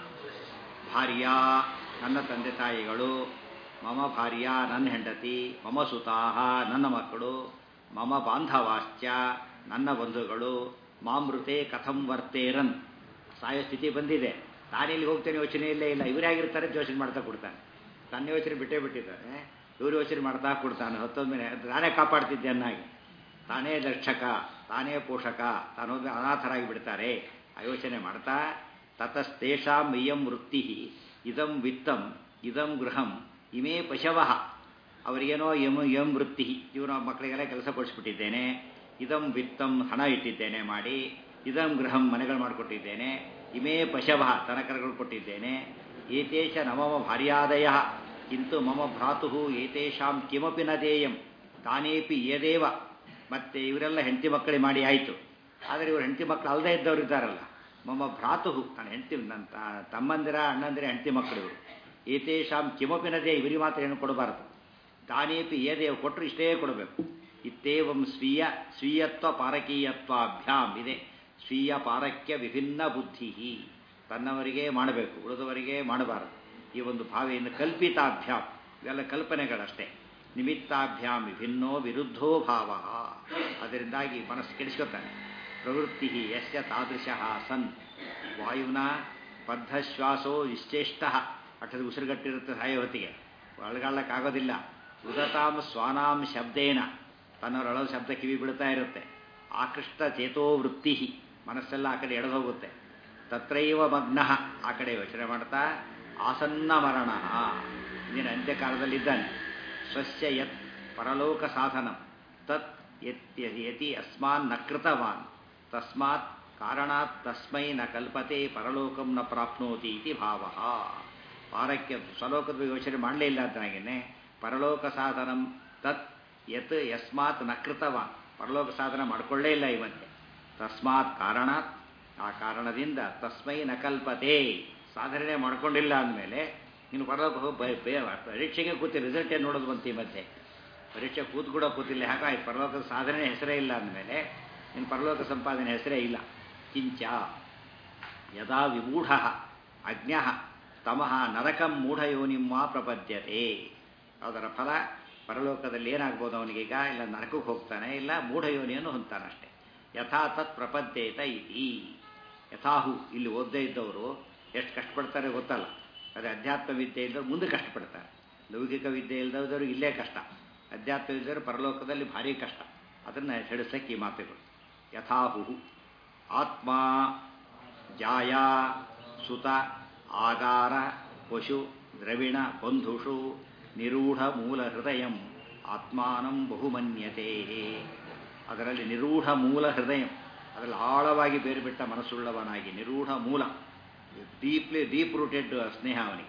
ಭಾರ್ಯ ನನ್ನ ತಂದೆ ತಾಯಿಗಳು ಮಮ ಭಾರ್ಯ ನನ್ನ ಹೆಂಡತಿ ಮಮ ಸುತಾಹ ನನ್ನ ಮಕ್ಕಳು ಮಮ ಬಾಂಧವಾಶ್ಚ ನನ್ನ ಬಂಧುಗಳು ಮಾಮೃತೆ ಕಥಂ ವರ್ತೇರನ್ ಸಾಯೋ ಸ್ಥಿತಿ ಬಂದಿದೆ ತಾನಿಲ್ಲಿ ಹೋಗ್ತೇನೆ ಯೋಚನೆ ಇಲ್ಲೇ ಇಲ್ಲ ಇವರಾಗಿರ್ತಾರೆ ಯೋಚನೆ ಮಾಡ್ತಾ ಕೊಡ್ತಾನೆ ತನ್ನ ಯೋಚನೆ ಬಿಟ್ಟೇ ಬಿಟ್ಟಿದ್ದಾನೆ ಇವರು ಯೋಚನೆ ಮಾಡ್ತಾ ಕೊಡ್ತಾನೆ ಹತ್ತೊಂದು ನಾನೇ ಕಾಪಾಡ್ತಿದ್ದೆ ಅನ್ನಾಗಿ ತಾನೇ ರಕ್ಷಕ ತಾನೇ ಪೋಷಕ ತಾನೊಂದು ಅನಾಥರಾಗಿ ಬಿಡ್ತಾರೆ ಆ ಯೋಚನೆ ಮಾಡ್ತಾ ತತಸ್ತೇಷಾಂ ಇಯಂ ವೃತ್ತಿ ಇದಂ ವಿತ್ತಂ ಇದಂ ಗೃಹಂ ಇಮೇ ಪಶವ ಅವರಿಗೇನೋ ಎಂ ಎಂ ವೃತ್ತಿ ಇವನು ಮಕ್ಕಳಿಗೆಲ್ಲ ಕೆಲಸ ಕೊಡಿಸ್ಬಿಟ್ಟಿದ್ದೇನೆ ಇದಂ ವಿತ್ತಂ ಹಣ ಇಟ್ಟಿದ್ದೇನೆ ಮಾಡಿ ಇದಂ ಗೃಹಂ ಮನೆಗಳು ಮಾಡಿಕೊಟ್ಟಿದ್ದೇನೆ ಇಮೇ ಪಶವ ತನಕರಗಳು ಕೊಟ್ಟಿದ್ದೇನೆ ಏತೇಷ ನಮಮ ಭಾರ್ಯಾದಯ ಕಿಂತು ಮಮ ಭ್ರಾತು ಏತೇಷಾಂ ಕಿಮಪಿ ನ ದೇಯಂ ತಾನೇಪಿ ಏದೇವ ಮತ್ತೆ ಇವರೆಲ್ಲ ಹೆಂಡತಿ ಮಕ್ಕಳಿಗೆ ಮಾಡಿ ಆಯಿತು ಆದರೆ ಇವರು ಹೆಂಡತಿ ಮಕ್ಕಳು ಅಲ್ಲದೆ ಇದ್ದವರು ಇದ್ದಾರಲ್ಲ ಮಮ್ಮ ಭ್ರಾತು ನನ್ನ ಹೆಂಡತಿ ನನ್ನ ತಮ್ಮಂದಿರ ಅಣ್ಣಂದಿರ ಹೆಂಡತಿ ಮಕ್ಕಳು ಇವರು ಏತೇಷಾಂ ಕಿಮಪಿ ನದೇ ಇವರಿಗೆ ಮಾತ್ರ ಏನು ಕೊಡಬಾರದು ತಾನೇಪಿ ಏದೇ ಕೊಟ್ಟರು ಇಷ್ಟೇ ಕೊಡಬೇಕು ಇತ್ತೇವಂ ಸ್ವೀಯ ಸ್ವೀಯತ್ವ ಪಾರಕೀಯತ್ವಾಭ್ಯಾಮ್ ಇದೆ ಸ್ವೀಯ ಪಾರಕ್ಯ ವಿಭಿನ್ನ ಬುದ್ಧಿ ತನ್ನವರಿಗೆ ಮಾಡಬೇಕು ಉಳಿದವರಿಗೆ ಮಾಡಬಾರದು ಈ ಒಂದು ಭಾವೆಯಿಂದ ಕಲ್ಪಿತಾಭ್ಯಾಮ್ ಇವೆಲ್ಲ ಕಲ್ಪನೆಗಳಷ್ಟೇ ನಿಮಿತ್ತಾಭ್ಯಾಮ್ ವಿಭಿನ್ನೋ ವಿರುದ್ಧೋ ಭಾವ ಅದರಿಂದಾಗಿ ಮನಸ್ಸು ಕೆಡಿಸ್ಕೊತಾನೆ ಪ್ರವೃತ್ತಿ ಯಶ್ಯ ತಾದೃಶ ಸನ್ ವಾಯುನ ಬದ್ಧಶ್ವಾಸೋ ನಿಶ್ಚೇಷ್ಟ ಅಟ್ಟದ ಉಸಿರುಗಟ್ಟಿರುತ್ತೆ ಸಾಯೋ ಹೊತ್ತಿಗೆ ಒಳಗಾಳಕ್ಕಾಗೋದಿಲ್ಲ ಉದತಾಂ ಸ್ವಾನಾಂ ಶಬ್ದೇನ ತನ್ನವರೊಳದ ಶಬ್ದ ಕಿವಿ ಬೀಳ್ತಾ ಇರುತ್ತೆ ಆಕೃಷ್ಟ ಚೇತೋವೃತ್ತಿ ಮನಸ್ಸೆಲ್ಲ ಆ ಕಡೆ ಎಳೆದು ಹೋಗುತ್ತೆ ತತ್ರೈವ ಮಗ್ನ ಆ ಕಡೆ ಯೋಚನೆ ಮಾಡ್ತಾ ಆಸನ್ನ ಮರಣ ಇಂದಿನ ಅಂತ್ಯಕಾಲದಲ್ಲಿದ್ದಾನೆ ಸ್ವಸ್ಯ ಯತ್ ಪರಲೋಕ ಸಾಧನ ತತ್ ಯತಿ ಅಸ್ಮಾನ್ ನ ಕೃತವಾನ್ ತಸ್ಮಾತ್ ಕಾರಣಾತ್ ತಸ್ಮೈ ನ ಕಲ್ಪತೆ ಪರಲೋಕಂ ನ ಪ್ರಾಪ್ನೋತಿ ಇತಿ ಭಾವ ಪಾರಕ್ಕೆ ಸ್ವಲೋಕದ ಯೋಚನೆ ಮಾಡಲೇ ಇಲ್ಲ ಅಂತನಾಗೇನೆ ಪರಲೋಕ ಸಾಧನಂ ತತ್ ಯತ್ ಯಸ್ಮಾತ್ ನ ಕೃತವಾನ್ ಪರಲೋಕ ಸಾಧನ ಮಾಡ್ಕೊಳ್ಳೇ ಇಲ್ಲ ಇವಂತೆ ತಸ್ಮಾತ್ ಕಾರಣಾತ್ ಆ ಕಾರಣದಿಂದ ತಸ್ಮೈ ನ ಕಲ್ಪತೆ ಸಾಧನೆ ಮಾಡ್ಕೊಂಡಿಲ್ಲ ಅಂದಮೇಲೆ ನೀನು ಪರಲೋಕ ಹೋಗಿ ಪರೀಕ್ಷೆಗೆ ಕೂತಿ ರಿಸಲ್ಟ್ ಏನು ನೋಡೋದು ಬಂತು ಈ ಮಧ್ಯೆ ಪರೀಕ್ಷೆ ಕೂತ್ ಕೂಡ ಕೂತಿಲ್ಲ ಹಾಗಾಗಿ ಪರಲೋಕದ ಸಾಧನೆ ಹೆಸರೇ ಇಲ್ಲ ಅಂದಮೇಲೆ ಇನ್ನು ಪರಲೋಕ ಸಂಪಾದನೆ ಹೆಸರೇ ಇಲ್ಲ ಕಿಂಚ ಯದಾ ವಿಮೂಢ ಅಜ್ಞ ತಮಃ ನರಕಂ ಮೂಢಯೋನಿಮ್ಮ ಪ್ರಪದ್ಯತೆ ಅದರ ಫಲ ಪರಲೋಕದಲ್ಲಿ ಏನಾಗ್ಬೋದು ಅವನಿಗೀಗ ಇಲ್ಲ ನರಕಕ್ಕೆ ಹೋಗ್ತಾನೆ ಇಲ್ಲ ಮೂಢಯೋನಿಯನ್ನು ಹೊಂತಾನಷ್ಟೆ ಯಥಾ ತತ್ ಪ್ರಪದ್ಯೇತ ಇತಿ ಯಥಾಹು ಇಲ್ಲಿ ಓದ್ದೇ ಇದ್ದವರು ಎಷ್ಟು ಕಷ್ಟಪಡ್ತಾರೆ ಗೊತ್ತಲ್ಲ ಅದೇ ಅಧ್ಯಾತ್ಮ ವಿದ್ಯೆ ಇದ್ದವ್ರು ಮುಂದೆ ಕಷ್ಟಪಡ್ತಾರೆ ಲೌಕಿಕ ವಿದ್ಯೆ ಇಲ್ಲದವ್ರು ಇಲ್ಲೇ ಕಷ್ಟ ಅಧ್ಯಾತ್ಮ ವಿದ್ಯೆಯವರು ಪರಲೋಕದಲ್ಲಿ ಭಾರಿ ಕಷ್ಟ ಅದನ್ನು ತಿಳಿಸಕ್ಕೆ ಈ ಮಾತುಗಳು ಯಥಾಹು ಆತ್ಮ ಜಾಯ ಸುತ ಆಗಾರ ಪಶು ದ್ರವಿಣ ಬಂಧುಷು ನಿರೂಢ ಮೂಲ ಹೃದಯ ಆತ್ಮಾನಂ ಬಹುಮನ್ಯತೆ ಅದರಲ್ಲಿ ನಿರೂಢ ಮೂಲ ಹೃದಯ ಅದರಲ್ಲಿ ಆಳವಾಗಿ ಬೇರ್ಬಿಟ್ಟ ಮನಸ್ಸುಳ್ಳವನಾಗಿ ನಿರೂಢ ಮೂಲ ಡೀಪ್ಲಿ ಡೀಪ್ ರೂಟೆಡ್ ಸ್ನೇಹ ಅವನಿಗೆ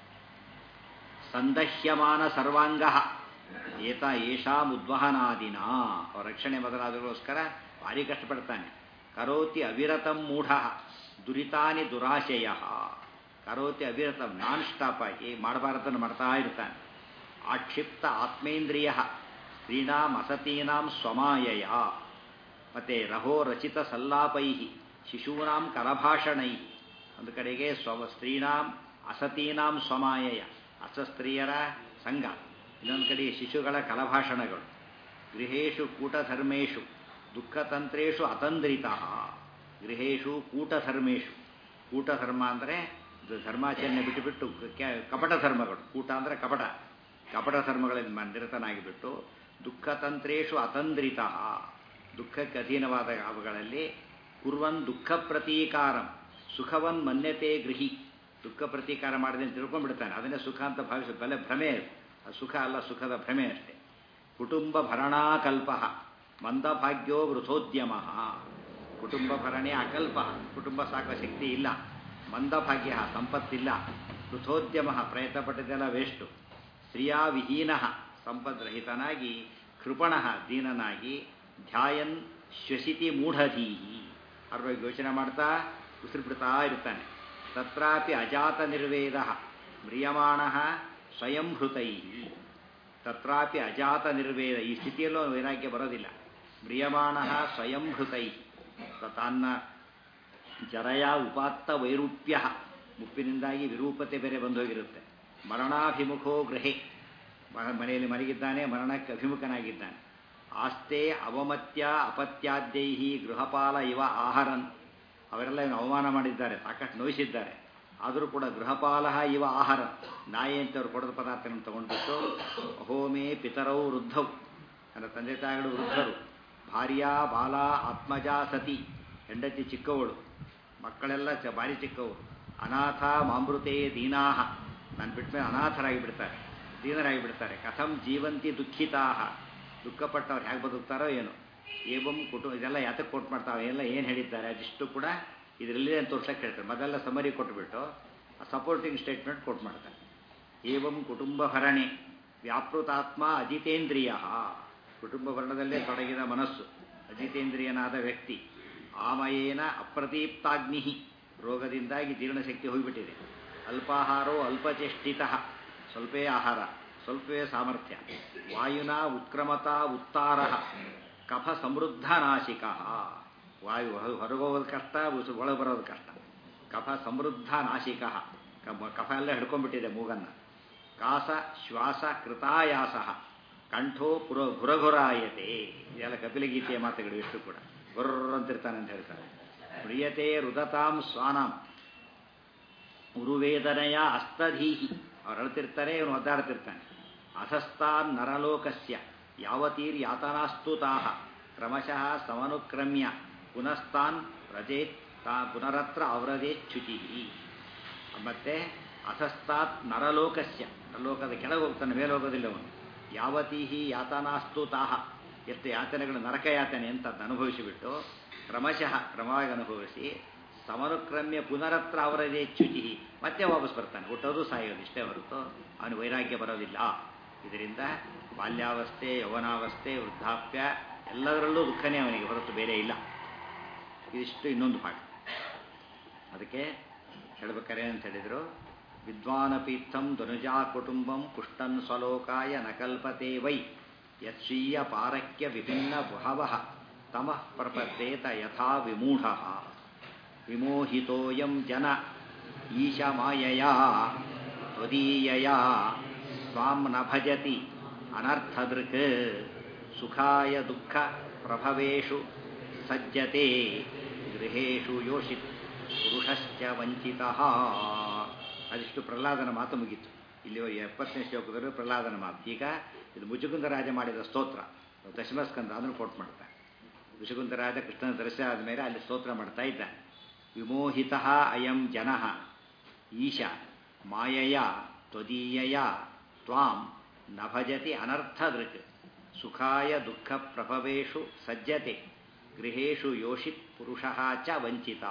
ಸಂದಹ್ಯಮಾನ ಸರ್ವಾಂಗ ಏತ ಏಷಾಂ ಉದ್ವಹನಾದಿನ ಅವರ ರಕ್ಷಣೆ ಮೊದಲಾದಗೋಸ್ಕರ ಭಾರಿ ಕಷ್ಟಪಡ್ತಾನೆ ಕರೋತಿ ಅವಿರತಂ ಮೂಢ ದುರಿತಾನಿ ದುರಾಶಯ ಕರೋತಿ ಅವಿರತಂ ನಾನ್ ಸ್ಟಾಪ್ ಆಗಿ ಮಾಡಬಾರದನ್ನು ಮಾಡ್ತಾ ಇರ್ತಾನೆ ಆಕ್ಷಿಪ್ತ ಆತ್ಮೇಂದ್ರಿಯ ಸ್ತ್ರೀಣಾಂ ಅಸತೀನಾಂ ಸ್ವಮಾಯಯ ಮತ್ತೆ ರಹೋ ರಚಿತ ಸಲ್ಲಾಪೈ ಶಿಶೂನಾಂ ಕಲಭಾಷಣೈ ಒಂದು ಕಡೆಗೆ ಸ್ವ ಸ್ತ್ರೀಣಾಂ ಅಸತೀನಾಂ ಸ್ವಮಾಯಯ ಅಸಸ್ತ್ರೀಯರ ಸಂಘ ಇನ್ನೊಂದು ಕಡೆ ಶಿಶುಗಳ ಕಲಭಾಷಣಗಳು ಗೃಹೇಶು ಕೂಟಧರ್ಮೇಶು ದುಃಖತಂತ್ರೇಶು ಅತಂದ್ರಿತ ಗೃಹೇಶು ಕೂಟಧರ್ಮೇಶು ಕೂಟಧರ್ಮ ಅಂದರೆ ಧರ್ಮಾಚರಣೆ ಬಿಟ್ಟುಬಿಟ್ಟು ಕಪಟ ಧರ್ಮಗಳು ಕೂಟ ಅಂದರೆ ಕಪಟ ಕಪಟ ಧರ್ಮಗಳಲ್ಲಿ ನಿರತನಾಗಿಬಿಟ್ಟು ದುಃಖತಂತ್ರೇಶು ಅತಂದ್ರಿತ ದುಃಖಕ್ಕೆ ಅಧೀನವಾದ ಅವುಗಳಲ್ಲಿ ಕುರ್ವನ್ ದುಃಖ ಪ್ರತೀಕಾರಂ ಸುಖವನ್ ಮನ್ಯತೆ ಗೃಹಿ ದುಃಖ ಪ್ರತೀಕಾರ ಮಾಡಿದೆ ಅಂತ ತಿಳ್ಕೊಂಡ್ಬಿಡ್ತಾನೆ ಅದನ್ನೇ ಸುಖ ಅಂತ ಭಾವಿಸಿ ಬಲೆ ಭ್ರಮೆ ಅದು ಸುಖ ಅಲ್ಲ ಸುಖದ ಭ್ರಮೆ ಅಷ್ಟೇ ಕುಟುಂಬ ಭರಣಾಕಲ್ಪ ಮಂದಭಾಗ್ಯೋ ವೃಥೋದ್ಯಮ ಕುಟುಂಬ ಭರಣೆ ಅಕಲ್ಪ ಕುಟುಂಬ ಸಾಕುವ ಶಕ್ತಿ ಇಲ್ಲ ಮಂದಭಾಗ್ಯ ಸಂಪತ್ತಿಲ್ಲ ವೃಥೋದ್ಯಮ ಪ್ರಯತ್ನ ಪಟ್ಟಿದ್ದೆಲ್ಲ ವೇಸ್ಟು ಸ್ತ್ರೀಯಾವಿಹೀನ ಸಂಪದ್ರಹಿತನಾಗಿ ಕೃಪಣ ದೀನನಾಗಿ ಧ್ಯಾಯನ್ ಶ್ವಸಿತಿ ಮೂಢಧೀಹಿ ಅವ್ರ ಬಗ್ಗೆ ಯೋಚನೆ ಮಾಡ್ತಾ ಉಸಿರು ಬಿಡ್ತಾ ಇರ್ತಾನೆ ತತ್ರಾಪಿ ಅಜಾತ ನಿರ್ವೇದ ಮ್ರಿಯಮಾಣ ಸ್ವಯಂಭೃತೈ ತತ್ರಾಪಿ ಅಜಾತ ನಿರ್ವೇದ ಈ ಸ್ಥಿತಿಯಲ್ಲೂ ವೈರಾಗ್ಯ ಬರೋದಿಲ್ಲ ಮ್ರಿಯಮಾಣ ಸ್ವಯಂಭೃತೈ ತನ್ನ ಜರಯ ಉಪಾತ್ತ ವೈರೂಪ್ಯ ಮುಪ್ಪಿನಿಂದಾಗಿ ವಿರೂಪತೆ ಬೇರೆ ಬಂದೋಗಿರುತ್ತೆ ಮರಣಾಭಿಮುಖೋ ಗೃಹೆ ಮನೆಯಲ್ಲಿ ಮಲಗಿದ್ದಾನೆ ಮರಣಕ್ಕೆ ಅಭಿಮುಖನಾಗಿದ್ದಾನೆ ಆಸ್ತೆ ಅವಮತ್ಯ ಅಪತ್ಯಾದ್ಯೈಹಿ ಗೃಹಪಾಲ ಇವ ಆಹಾರನ್ ಅವರೆಲ್ಲ ಇವನು ಅವಮಾನ ಮಾಡಿದ್ದಾರೆ ಸಾಕಷ್ಟು ನೋಯಿಸಿದ್ದಾರೆ ಆದರೂ ಕೂಡ ಗೃಹಪಾಲ ಇವ ಆಹಾರ ನಾಯಿ ಅಂತವ್ರು ಕೊಡದ ಪದಾರ್ಥಗಳನ್ನು ತಗೊಂಡ್ಬಿಟ್ಟು ಅಹೋಮೇ ಪಿತರೌ ವೃದ್ಧವು ನನ್ನ ತಂದೆ ತಾಯಿಗಳು ವೃದ್ಧರು ಭಾರ್ಯ ಬಾಲ ಆತ್ಮಜ ಸತಿ ಹೆಂಡತಿ ಚಿಕ್ಕವಳು ಮಕ್ಕಳೆಲ್ಲ ಚ ಭಾರಿ ಚಿಕ್ಕವರು ಅನಾಥ ಮಾಮೃತೆ ದೀನಾಹ ನಾನು ಬಿಟ್ಮೇಲೆ ಅನಾಥರಾಗಿ ಬಿಡ್ತಾರೆ ದೀನರಾಗಿ ಬಿಡ್ತಾರೆ ಕಥಂ ಜೀವಂತಿ ದುಃಖಿತಾಹ ದುಃಖಪಟ್ಟವ್ರು ಹೇಗೆ ಬದುಕ್ತಾರೋ ಏನೋ ಏವಂ ಕುಟುಂಬ ಇದೆಲ್ಲ ಯಾತಕ್ಕೆ ಕೊಟ್ಟು ಮಾಡ್ತಾವೆ ಎಲ್ಲ ಏನು ಹೇಳಿದ್ದಾರೆ ಅದಿಷ್ಟು ಕೂಡ ಇದರಲ್ಲಿ ಅಂತ ತೋರ್ಸಕ್ಕೆ ಹೇಳ್ತಾರೆ ಮೊದಲೆಲ್ಲ ಸಮರಿ ಕೊಟ್ಟುಬಿಟ್ಟು ಸಪೋರ್ಟಿಂಗ್ ಸ್ಟೇಟ್ಮೆಂಟ್ ಕೊಟ್ಟು ಮಾಡ್ತಾರೆ ಏವಂ ಕುಟುಂಬ ಭರಣೆ ವ್ಯಾಪೃತಾತ್ಮ ಅಜಿತೇಂದ್ರಿಯ ಕುಟುಂಬ ಭರಣದಲ್ಲೇ ತೊಡಗಿದ ಮನಸ್ಸು ಅಜಿತೇಂದ್ರಿಯನಾದ ವ್ಯಕ್ತಿ ಆಮಯೇನ ಅಪ್ರದೀಪ್ತಾಗ್ನಿ ರೋಗದಿಂದಾಗಿ ಜೀರ್ಣಶಕ್ತಿ ಹೋಗಿಬಿಟ್ಟಿದೆ ಅಲ್ಪಾಹಾರೋ ಅಲ್ಪಚೇಷ್ಟಿತ ಸ್ವಲ್ಪೇ ಆಹಾರ ಸ್ವಲ್ಪವೇ ಸಾಮರ್ಥ್ಯ ವಾಯುನ ಉತ್ಕ್ರಮತಾ ಉತ್ತಾರ ಕಫ ಸಮೃದ್ಧ ನಾಶಿಕ ವಾಯು ಹೊರಗೋಗೋದು ಕಷ್ಟ ಒಳಗೆ ಬರೋದು ಕಷ್ಟ ಕಫ ಸಮೃದ್ಧ ನಾಶಿಕ ಕಫ ಎಲ್ಲ ಹಿಡ್ಕೊಂಡ್ಬಿಟ್ಟಿದೆ ಮೂಗನ್ನ ಕಾಸ ಶ್ವಾಸ ಕೃತಾಯಾಸ ಕಂಠೋ ಪುರ ಗುರಗುರಾಯತೆ ಇದೆಲ್ಲ ಕಪಿಲಗೀತೆಯ ಮಾತುಗಳು ಎಷ್ಟು ಕೂಡ ಗುರ್ರ ಅಂತಿರ್ತಾನೆ ಅಂತ ಹೇಳ್ತಾರೆ ಪ್ರಿಯತೆ ರುದತಾಂ ಸ್ವಾನಾಂ ಉರುವೇದನೆಯ ಅಸ್ತಧೀಹಿ ಅವ್ರು ಅಳ್ತಿರ್ತಾರೆ ಇವನು ಒದ್ದಾಡ್ತಿರ್ತಾನೆ ಅಧಸ್ತಾನ್ ನರಲೋಕಸ್ಯ ಯಾವತೀರ್ ಯಾತನಾಸ್ತುತಾಹ ಕ್ರಮಶಃ ಸಮನುಕ್ರಮ್ಯ ಪುನಸ್ತಾನ್ ವ್ರಜೇತ್ ತಾ ಪುನರತ್ರ ಅವರದೇಚ್ಯುತಿ ಮತ್ತೆ ಅಸಸ್ತಾತ್ ನರಲೋಕಸ್ಯ ನರಲೋಕದ ಕೆಳಗೆ ಹೋಗ್ತಾನೆ ಮೇಲೆ ಹೋಗೋದಿಲ್ಲ ಅವನು ಯಾವತೀಹಿ ಯಾತನಾಸ್ತು ತಾಹ ಎಷ್ಟು ಯಾತನೆಗಳು ನರಕ ಯಾತನೆ ಅಂತ ಅದ್ನ ಅನುಭವಿಸಿಬಿಟ್ಟು ಕ್ರಮಶಃ ಕ್ರಮವಾಗಿ ಅನುಭವಿಸಿ ಸಮನುಕ್ರಮ್ಯ ಪುನರತ್ರ ಅವರದೇ ಚ್ಯುತಿ ಮತ್ತೆ ವಾಪಸ್ ಬರ್ತಾನೆ ಹುಟ್ಟೋದು ಸಾಯೋದು ಇಷ್ಟೇ ಹೊರತು ಅವನು ವೈರಾಗ್ಯ ಬರೋದಿಲ್ಲ ಇದರಿಂದ ಬಾಲ್ಯಾವಸ್ಥೆ ಯೌವನಾವಸ್ಥೆ ವೃದ್ಧಾಪ್ಯ ಎಲ್ಲದರಲ್ಲೂ ದುಃಖನೇ ಅವನಿಗೆ ಹೊರತು ಬೇರೆ ಇಲ್ಲ ಇದಿಷ್ಟು ಇನ್ನೊಂದು ಭಾಗ ಅದಕ್ಕೆ ಹೇಳ್ಬೇಕಾರೆ ಅಂತ ಹೇಳಿದರು ವಿದ್ವಾನಪೀರ್ಥಂ ಧನುಜಾ ಕುಟುಂಬಂ ಪುಷ್ಟನ್ ಸ್ವಲೋಕಾಯ ನಕಲ್ಪತೆ ವೈ ಯತ್ಸ್ವೀಯ ಪಾರಕ್ಯ ವಿಭಿನ್ನ ಬಹವಃ ತಮಃ ಪ್ರಪದ್ದೇತ ಯಥಾ ವಿಮೂಢ ವಿಮೋಹಿತೋಯಂ ಜನ ಈಶಮಾಯಯ ತ್ವದೀಯಯ ಸ್ವಾಂ ನ ಭಜತಿ ಅನರ್ಥದೃಕ್ ಸುಖಾಯ ದುಃಖ ಪ್ರಭವೇಷು ಸಜ್ಜತೆ ಗೃಹೇಶು ಯೋಷಿತ್ ಪುರುಷಶ್ಚ ವಂಚಿತ ಅದಿಷ್ಟು ಪ್ರಹ್ಲಾದನ ಮಾತು ಮುಗೀತು ಇಲ್ಲಿ ಎಪ್ಪತ್ತನೇ ಶ್ಲೋಕದಲ್ಲಿ ಪ್ರಹ್ಲಾದನ ಮಾತು ಈಗ ಇದು ಮುಜುಗುಂದ ರಾಜ ಮಾಡಿದ ಸ್ತೋತ್ರ ದಶಮಸ್ಕಂದ ಅದನ್ನು ಕೋಟ್ ಮಾಡ್ತಾರೆ ಮುಜುಗುಂದ ರಾಜ ಕೃಷ್ಣನ ದರ್ಶನ ಆದಮೇಲೆ ಅಲ್ಲಿ ಸ್ತೋತ್ರ ಮಾಡ್ತಾ ಇದ್ದ ವಿಮೋಹಿತ ಅಯಂ ಜನ ಈಶ ಮಾಯಯ ತ್ವದೀಯಯ ತ್ವಾಂ ನ ಭಜತಿ ಅನರ್ಥದೃಕ್ ಸುಖಾಯ ದುಃಖ ಪ್ರಭವೇಷು ಸಜ್ಜತೆ ಗೃಹೇಶು ಯೋಷಿತ್ ಪುರುಷ ಚ ವಂಚಿತ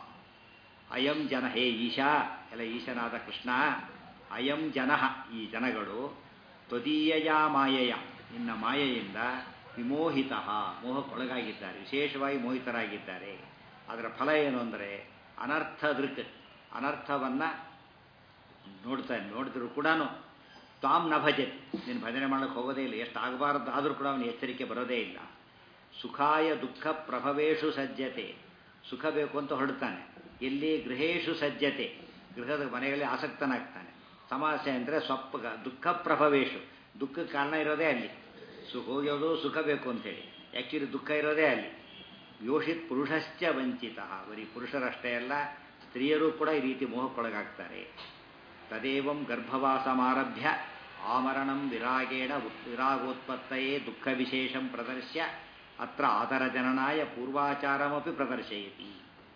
ಅಯಂ ಜನ ಹೇ ಈಶಾ ಎಲ್ಲ ಈಶನಾದ ಕೃಷ್ಣ ಅಯಂ ಜನ ಈ ಜನಗಳು ತ್ವದೀಯಯ ಮಾಯೆಯ ನಿನ್ನ ಮಾಯೆಯಿಂದ ವಿಮೋಹಿತ ಮೋಹಕ್ಕೊಳಗಾಗಿದ್ದಾರೆ ವಿಶೇಷವಾಗಿ ಮೋಹಿತರಾಗಿದ್ದಾರೆ ಅದರ ಫಲ ಏನು ಅಂದರೆ ಅನರ್ಥ ದೃಕ್ ಅನರ್ಥವನ್ನು ನೋಡ್ತಾ ನೋಡಿದ್ರು ಕೂಡ ತಾಮ್ ನ ಭಜತ್ ನೀನು ಭಜನೆ ಮಾಡೋಕ್ಕೆ ಹೋಗೋದೇ ಇಲ್ಲ ಎಷ್ಟು ಆಗಬಾರದು ಆದರೂ ಕೂಡ ಅವನು ಎಚ್ಚರಿಕೆ ಬರೋದೇ ಇಲ್ಲ ಸುಖಾಯ ದುಃಖ ಪ್ರಭವೇಶು ಸಜ್ಜತೆ ಸುಖ ಬೇಕು ಅಂತ ಹೊರಡ್ತಾನೆ ಎಲ್ಲಿ ಗೃಹೇಶು ಸಜ್ಜತೆ ಗೃಹದ ಮನೆಯಲ್ಲಿ ಆಸಕ್ತನಾಗ್ತಾನೆ ಸಮಸ್ಯೆ ಅಂದರೆ ಸ್ವಪ್ಪ ದುಃಖ ಪ್ರಭವೇಶು ದುಃಖಕ್ಕೆ ಕಾರಣ ಇರೋದೇ ಅಲ್ಲಿ ಸುಖ ಹೋಗೋದು ಸುಖ ಬೇಕು ಅಂತೇಳಿ ಆ್ಯಕ್ಚುಲಿ ದುಃಖ ಇರೋದೇ ಅಲ್ಲಿ ಯೋಷಿತ್ ಪುರುಷಶ್ಚ ವಂಚಿತ ಬರೀ ಪುರುಷರಷ್ಟೇ ಅಲ್ಲ ಸ್ತ್ರೀಯರು ಕೂಡ ಈ ರೀತಿ ಮೋಹಕ್ಕೊಳಗಾಗ್ತಾರೆ ತದೇವಂ ಗರ್ಭವಾಸಮಾರಭ್ಯ ಆಮರಣಂ ವಿರಾಗೇಣ ವಿರಾಗೋತ್ಪತ್ತಯೇ ದುಃಖ ವಿಶೇಷಂ ಪ್ರದರ್ಶ್ಯ ಅತ್ರ ಆದರಜನನಾಯ ಪೂರ್ವಾಚಾರಮಪಿ ಪ್ರದರ್ಶಯತಿ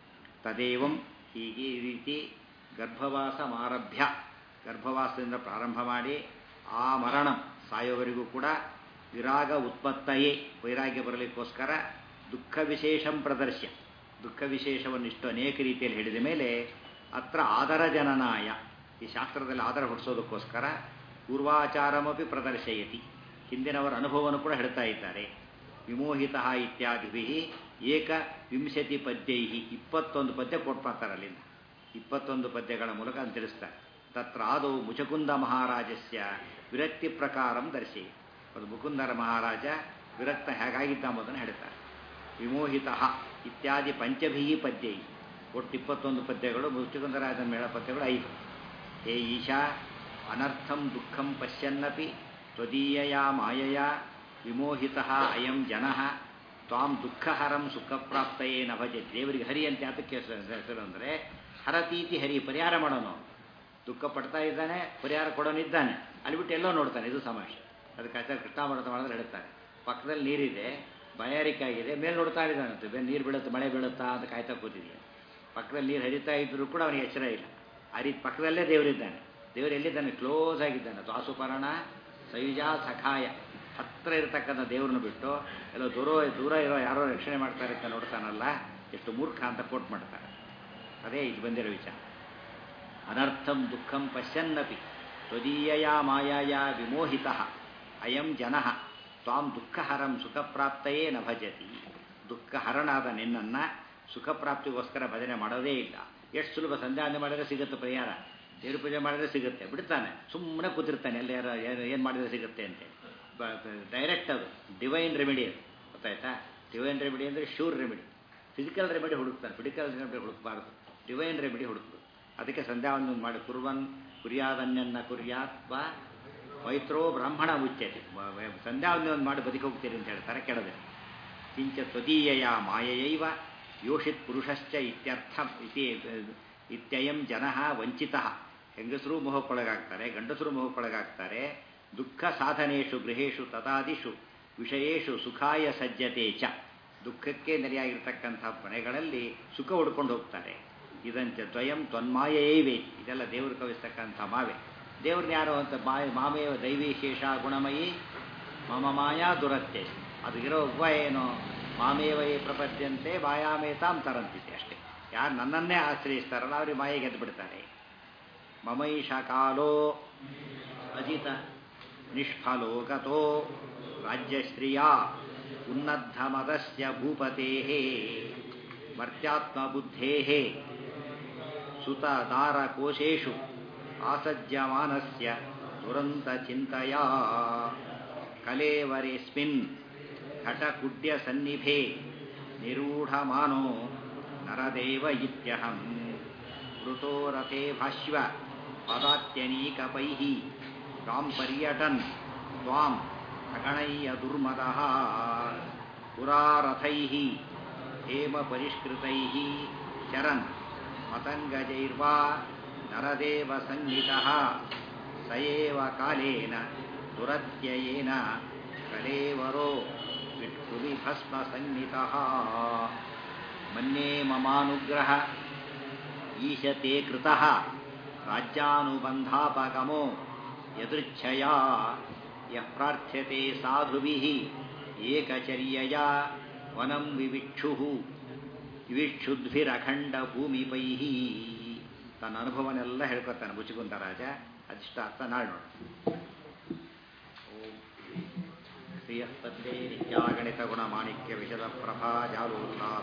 ತದೇವಂ ಹೀಗೆ ಈ ರೀತಿ ಗರ್ಭವಾಸಮಾರಭ್ಯ ಗರ್ಭವಾಸದಿಂದ ಪ್ರಾರಂಭ ಮಾಡಿ ಆ ಮರಣಂ ಸಾಯೋವರೆಗೂ ಕೂಡ ವಿರಾಗ ಉತ್ಪತ್ತಯೇ ವೈರಾಗ್ಯ ಬರಲಿಕ್ಕೋಸ್ಕರ ದುಃಖ ವಿಶೇಷಂ ಪ್ರದರ್ಶ್ಯ ದುಃಖ ವಿಶೇಷವನ್ನು ಇಷ್ಟು ಅನೇಕ ರೀತಿಯಲ್ಲಿ ಹೇಳಿದ ಮೇಲೆ ಅತ್ರ ಆದರ ಜನನಾಯ ಈ ಶಾಸ್ತ್ರದಲ್ಲಿ ಆಧಾರ ಹೊಡಿಸೋದಕ್ಕೋಸ್ಕರ ಪೂರ್ವಾಚಾರಮಪಿ ಪ್ರದರ್ಶಯತಿ ಹಿಂದಿನವರ ಅನುಭವವನ್ನು ಕೂಡ ಹೇಳ್ತಾ ಇದ್ದಾರೆ ವಿಮೋಹಿತ ಇತ್ಯಾದಿ ಏಕ ವಿಂಶತಿ ಪದ್ಯೈ ಇಪ್ಪತ್ತೊಂದು ಪದ್ಯ ಕೊಟ್ಪಾತಾರೆ ಅಲ್ಲಿಂದ ಇಪ್ಪತ್ತೊಂದು ಪದ್ಯಗಳ ಮೂಲಕ ಅಂತ ತಿಳಿಸ್ತಾರೆ ತತ್ರ ಆದೌ ಮುಚಕುಂದ ಮಹಾರಾಜಸ್ಯ ವಿರಕ್ತಿ ಪ್ರಕಾರಂ ದರ್ಶಿ ಅದು ಮುಕುಂದರ ಮಹಾರಾಜ ವಿರಕ್ತ ಹೇಗಾಗಿದ್ದ ಎಂಬುದನ್ನು ಹೇಳ್ತಾರೆ ವಿಮೋಹಿತ ಇತ್ಯಾದಿ ಪಂಚಭಿ ಪದ್ಯೈ ಒಟ್ಟು ಇಪ್ಪತ್ತೊಂದು ಪದ್ಯಗಳು ಮುಚುಕುಂದರಾಜನ ಮೇಳ ಪದ್ಯಗಳು ಐದು ಹೇ ಈಶಾ ಅನರ್ಥಂ ದುಃಖಂ ಪಶ್ಯನ್ನಪಿ ತ್ವದೀಯಯ ಮಾಯಯ ವಿಮೋಹಿತ ಅಯಂ ಜನ ತ್ವಾಂ ದುಃಖಹರಂ ಸುಖಪ್ರಾಪ್ತಯೇ ನ ಭಜೆ ದೇವರಿಗೆ ಹರಿ ಅಂತ ಯಾತಕ್ಕೆ ಹೆಸರು ಅಂದರೆ ಹರತೀತಿ ಹರಿ ಪರಿಹಾರ ಮಾಡೋನು ದುಃಖ ಪಡ್ತಾ ಇದ್ದಾನೆ ಪರಿಹಾರ ಕೊಡೋನಿದ್ದಾನೆ ಅಲ್ಲಿ ಬಿಟ್ಟು ಎಲ್ಲೋ ನೋಡ್ತಾನೆ ಇದು ಸಮಸ್ಯೆ ಅದಕ್ಕೆ ಆಚಾರ ಕೃಷ್ಣಾಮೃತ ಮಾಡಿದ್ರೆ ಹೇಳ್ತಾರೆ ಪಕ್ಕದಲ್ಲಿ ನೀರಿದೆ ಬಯಾರಿಕಾಗಿದೆ ಮೇಲೆ ನೋಡ್ತಾ ಇದ್ದಾನಂತೆ ನೀರು ಬೀಳುತ್ತೆ ಮಳೆ ಬೀಳುತ್ತಾ ಅಂತ ಕಾಯ್ತಾ ಕೂತಿದೆಯಾ ಪಕ್ಕದಲ್ಲಿ ನೀರು ಹರಿತಾ ಇದ್ದರೂ ಕೂಡ ಅವನಿಗೆ ಎಚ್ಚರ ಇಲ್ಲ ಆ ರೀತಿ ಪಕ್ಕದಲ್ಲೇ ದೇವರಿದ್ದಾನೆ ದೇವರು ಎಲ್ಲಿದ್ದಾನೆ ಕ್ಲೋಸ್ ಆಗಿದ್ದಾನೆ ದ್ವಾಸುಪರ್ಣ ಸಯುಜಾ ಸಖಾಯ ಹತ್ತಿರ ಇರತಕ್ಕಂಥ ದೇವ್ರನ್ನ ಬಿಟ್ಟು ಎಲ್ಲೋ ದೂರ ದೂರ ಇರೋ ಯಾರೋ ರಕ್ಷಣೆ ಮಾಡ್ತಾರೆ ಅಂತ ನೋಡ್ತಾನಲ್ಲ ಎಷ್ಟು ಮೂರ್ಖ ಅಂತ ಕೋಟ್ ಮಾಡ್ತಾರೆ ಅದೇ ಇದು ಬಂದಿರೋ ವಿಚಾರ ಅನರ್ಥಂ ದುಃಖಂ ಪಶ್ಯನ್ನಪಿ ತ್ವದೀಯಯ ಮಾಯಾಯ ವಿಮೋಹಿತ ಅಯಂ ಜನ ತ್ವಾಂ ದುಃಖಹರಂ ಸುಖಪ್ರಾಪ್ತಯೇ ನ ಭಜತಿ ದುಃಖಹರಣಾದ ನಿನ್ನನ್ನು ಸುಖಪ್ರಾಪ್ತಿಗೋಸ್ಕರ ಭಜನೆ ಮಾಡೋದೇ ಇಲ್ಲ ಎಷ್ಟು ಸುಲಭ ಸಂಧ್ಯಾವಂದನೆ ಮಾಡಿದ್ರೆ ಸಿಗುತ್ತೆ ಪರಿಹಾರ ದೇವ್ರ ಪೂಜೆ ಮಾಡಿದ್ರೆ ಸಿಗುತ್ತೆ ಬಿಡ್ತಾನೆ ಸುಮ್ಮನೆ ಕೂತಿರ್ತಾನೆ ಎಲ್ಲ ಯಾರು ಏನು ಮಾಡಿದ್ರೆ ಸಿಗುತ್ತೆ ಅಂತೇಳಿ ಡೈರೆಕ್ಟ್ ಅದು ಡಿವೈನ್ ರೆಮಿಡಿ ಅದು ಗೊತ್ತಾಯ್ತಾ ಡಿವೈನ್ ರೆಮಿಡಿ ಅಂದರೆ ಶ್ಯೂರ್ ರೆಮಿಡಿ ಫಿಸಿಕಲ್ ರೆಮಿಡಿ ಹುಡುಕ್ತಾನೆ ಫಿಸಿಕಲ್ ರೆಮಿಡಿ ಹುಡುಕಬಾರ್ದು ಡಿವೈನ್ ರೆಮಿಡಿ ಹುಡುಕ್ತು ಅದಕ್ಕೆ ಸಂಧ್ಯಾವಂದನೆ ಮಾಡಿ ಕುರುವನ್ ಕುರಿಯಾದನ್ಯನ್ನ ಕುರಿಯಾತ್ ವಾ ಮೈತ್ರೋ ಬ್ರಾಹ್ಮಣ ಮುಚ್ಚತೆ ಸಂಧ್ಯಾವಂದನೆ ಮಾಡಿ ಬದುಕಿ ಹೋಗ್ತೀರಿ ಅಂತ ಹೇಳ್ತಾರೆ ಕೆಳದೆ ಕಿಂಚ ತ್ವದೀಯಯ ಮಾಯಯೈವ ಯೋಷಿತ್ ಪುರುಷಶ್ಚ ಇತ್ಯರ್ಥ ಇತಿ ಇತ್ಯಯಂ ಜನ ವಂಚಿತ ಹೆಂಗಸರು ಮೋಹಕ್ಕೊಳಗಾಗ್ತಾರೆ ಗಂಡಸರು ಮೋಹಕ್ಕೊಳಗಾಗ್ತಾರೆ ದುಃಖ ಸಾಧನೇಶು ಗೃಹೇಶು ತದಾದಿಷು ವಿಷಯೇಶು ಸುಖಾಯ ಸಜ್ಜತೆ ಚ ದುಃಖಕ್ಕೆ ನೆರೆಯಾಗಿರ್ತಕ್ಕಂಥ ಮನೆಗಳಲ್ಲಿ ಸುಖ ಹುಡ್ಕೊಂಡು ಹೋಗ್ತಾರೆ ಇದಂತೆ ದ್ವಯಂ ತ್ವನ್ಮಾಯೇವೇ ಇದೆಲ್ಲ ದೇವರು ಕವಿಸ್ತಕ್ಕಂಥ ಮಾವೆ ದೇವ್ರನ್ನ ಯಾರು ಅಂತ ಮಾಯ ಮಾಮೇವ ದೈವೀಶೇಷ ಗುಣಮಯಿ ಮಮ ಮಾಯಾ ದುರತ್ತೆ ಅದು ಇರೋ ಉಪಾಯ ಏನು ಮಾಮೇವೈ ಪ್ರಪದ್ಯಂತೆ ಮಾಯಾಮೇತಾಂ ತರಂತಿದೆ ಅಷ್ಟೇ ಯಾರು ನನ್ನನ್ನೇ ಆಶ್ರಯಿಸ್ತಾರಲ್ಲ ಅವ್ರಿಗೆ ಮಾಯೆ ಗೆದ್ದು ಬಿಡ್ತಾರೆ ಮಮೈಷ ಕಾಲೋ ಅಜಿತ ನಿಷ್ಫಲೋ ಗತೋ ರಾಜ್ಯಶ್ರಿಯ ಉನ್ನದ್ಧಮದಸ್ಯ ಭೂಪತೆ ಮರ್ತ್ಯಾತ್ಮಬುದ್ಧೇ ಸುತದಾರಕೋಶೇಷು ಆಸಜ್ಯಮಾನಸ್ಯ ದುರಂತಚಿಂತೆಯ ಕಲೇವರೇಸ್ಮಿನ್ ಘಟಕುಡ್ಯಸನ್ನಿಭೆ ನಿರೂಢಮಾನೋ ನರದೇವ ಇತ್ಯಹಂ ಮೃತೋ ರಥೇ ಭಾಷ್ವ ಪದಾತ್ಯನೀಕಪೈಃ ತ್ವಾಂ ಪರ್ಯಟನ್ ತ್ವಾಂ ಅಗಣಯ್ಯ ದುರ್ಮದಃ ಪುರಾರಥೈಃ ಹೇಮಪರಿಷ್ಕೃತೈಃ ಚರನ್ ಮತಂಗಜೈರ್ವಾ ನರದೇವ ಸಂಹಿತಃ ಸ ಏವ ಕಾಲೇನ ದುರತ್ಯಯೇನ ಕಲೇವರೋ ವಿಟ್ಕುಲಿ ಭಸ್ಮ ಸಂಹಿತಃ ಮನ್ಯೇ ಮಮಾನುಗ್ರಹ ಈಶತೆ ಕೃತಃ ರಾಜ್ಯಾನುಬಂಧಾಪಗಮೋ ಯದೃಚ್ಛಯ ಯಃ ಪ್ರಾರ್ಥ್ಯತೆ ಸಾಧುಭಿಃ ಏಕಚರ್ಯಯ ವನಂ ವಿವಿಕ್ಷುಃ ವಿವಿಕ್ಷುದ್ಭಿರಖಂಡ ಭೂಮಿಪೈಃ ತನ್ನ ಅನುಭವನೆಲ್ಲ ಹೇಳ್ಕೊತಾನೆ ಮುಚ್ಚುಕುಂತ ರಾಜ ಅದಿಷ್ಟ ಅರ್ಥ ನಾಳೆ ನೋಡು ಓಂ ಶ್ರೀಯಃ ಪದ್ಮೇ ನಿತ್ಯಾಗಣಿತ ಗುಣ ಮಾಣಿಕ್ಯ ವಿಶದ ಪ್ರಭಾ ಜಾಲೋಲ್ಲಾಸ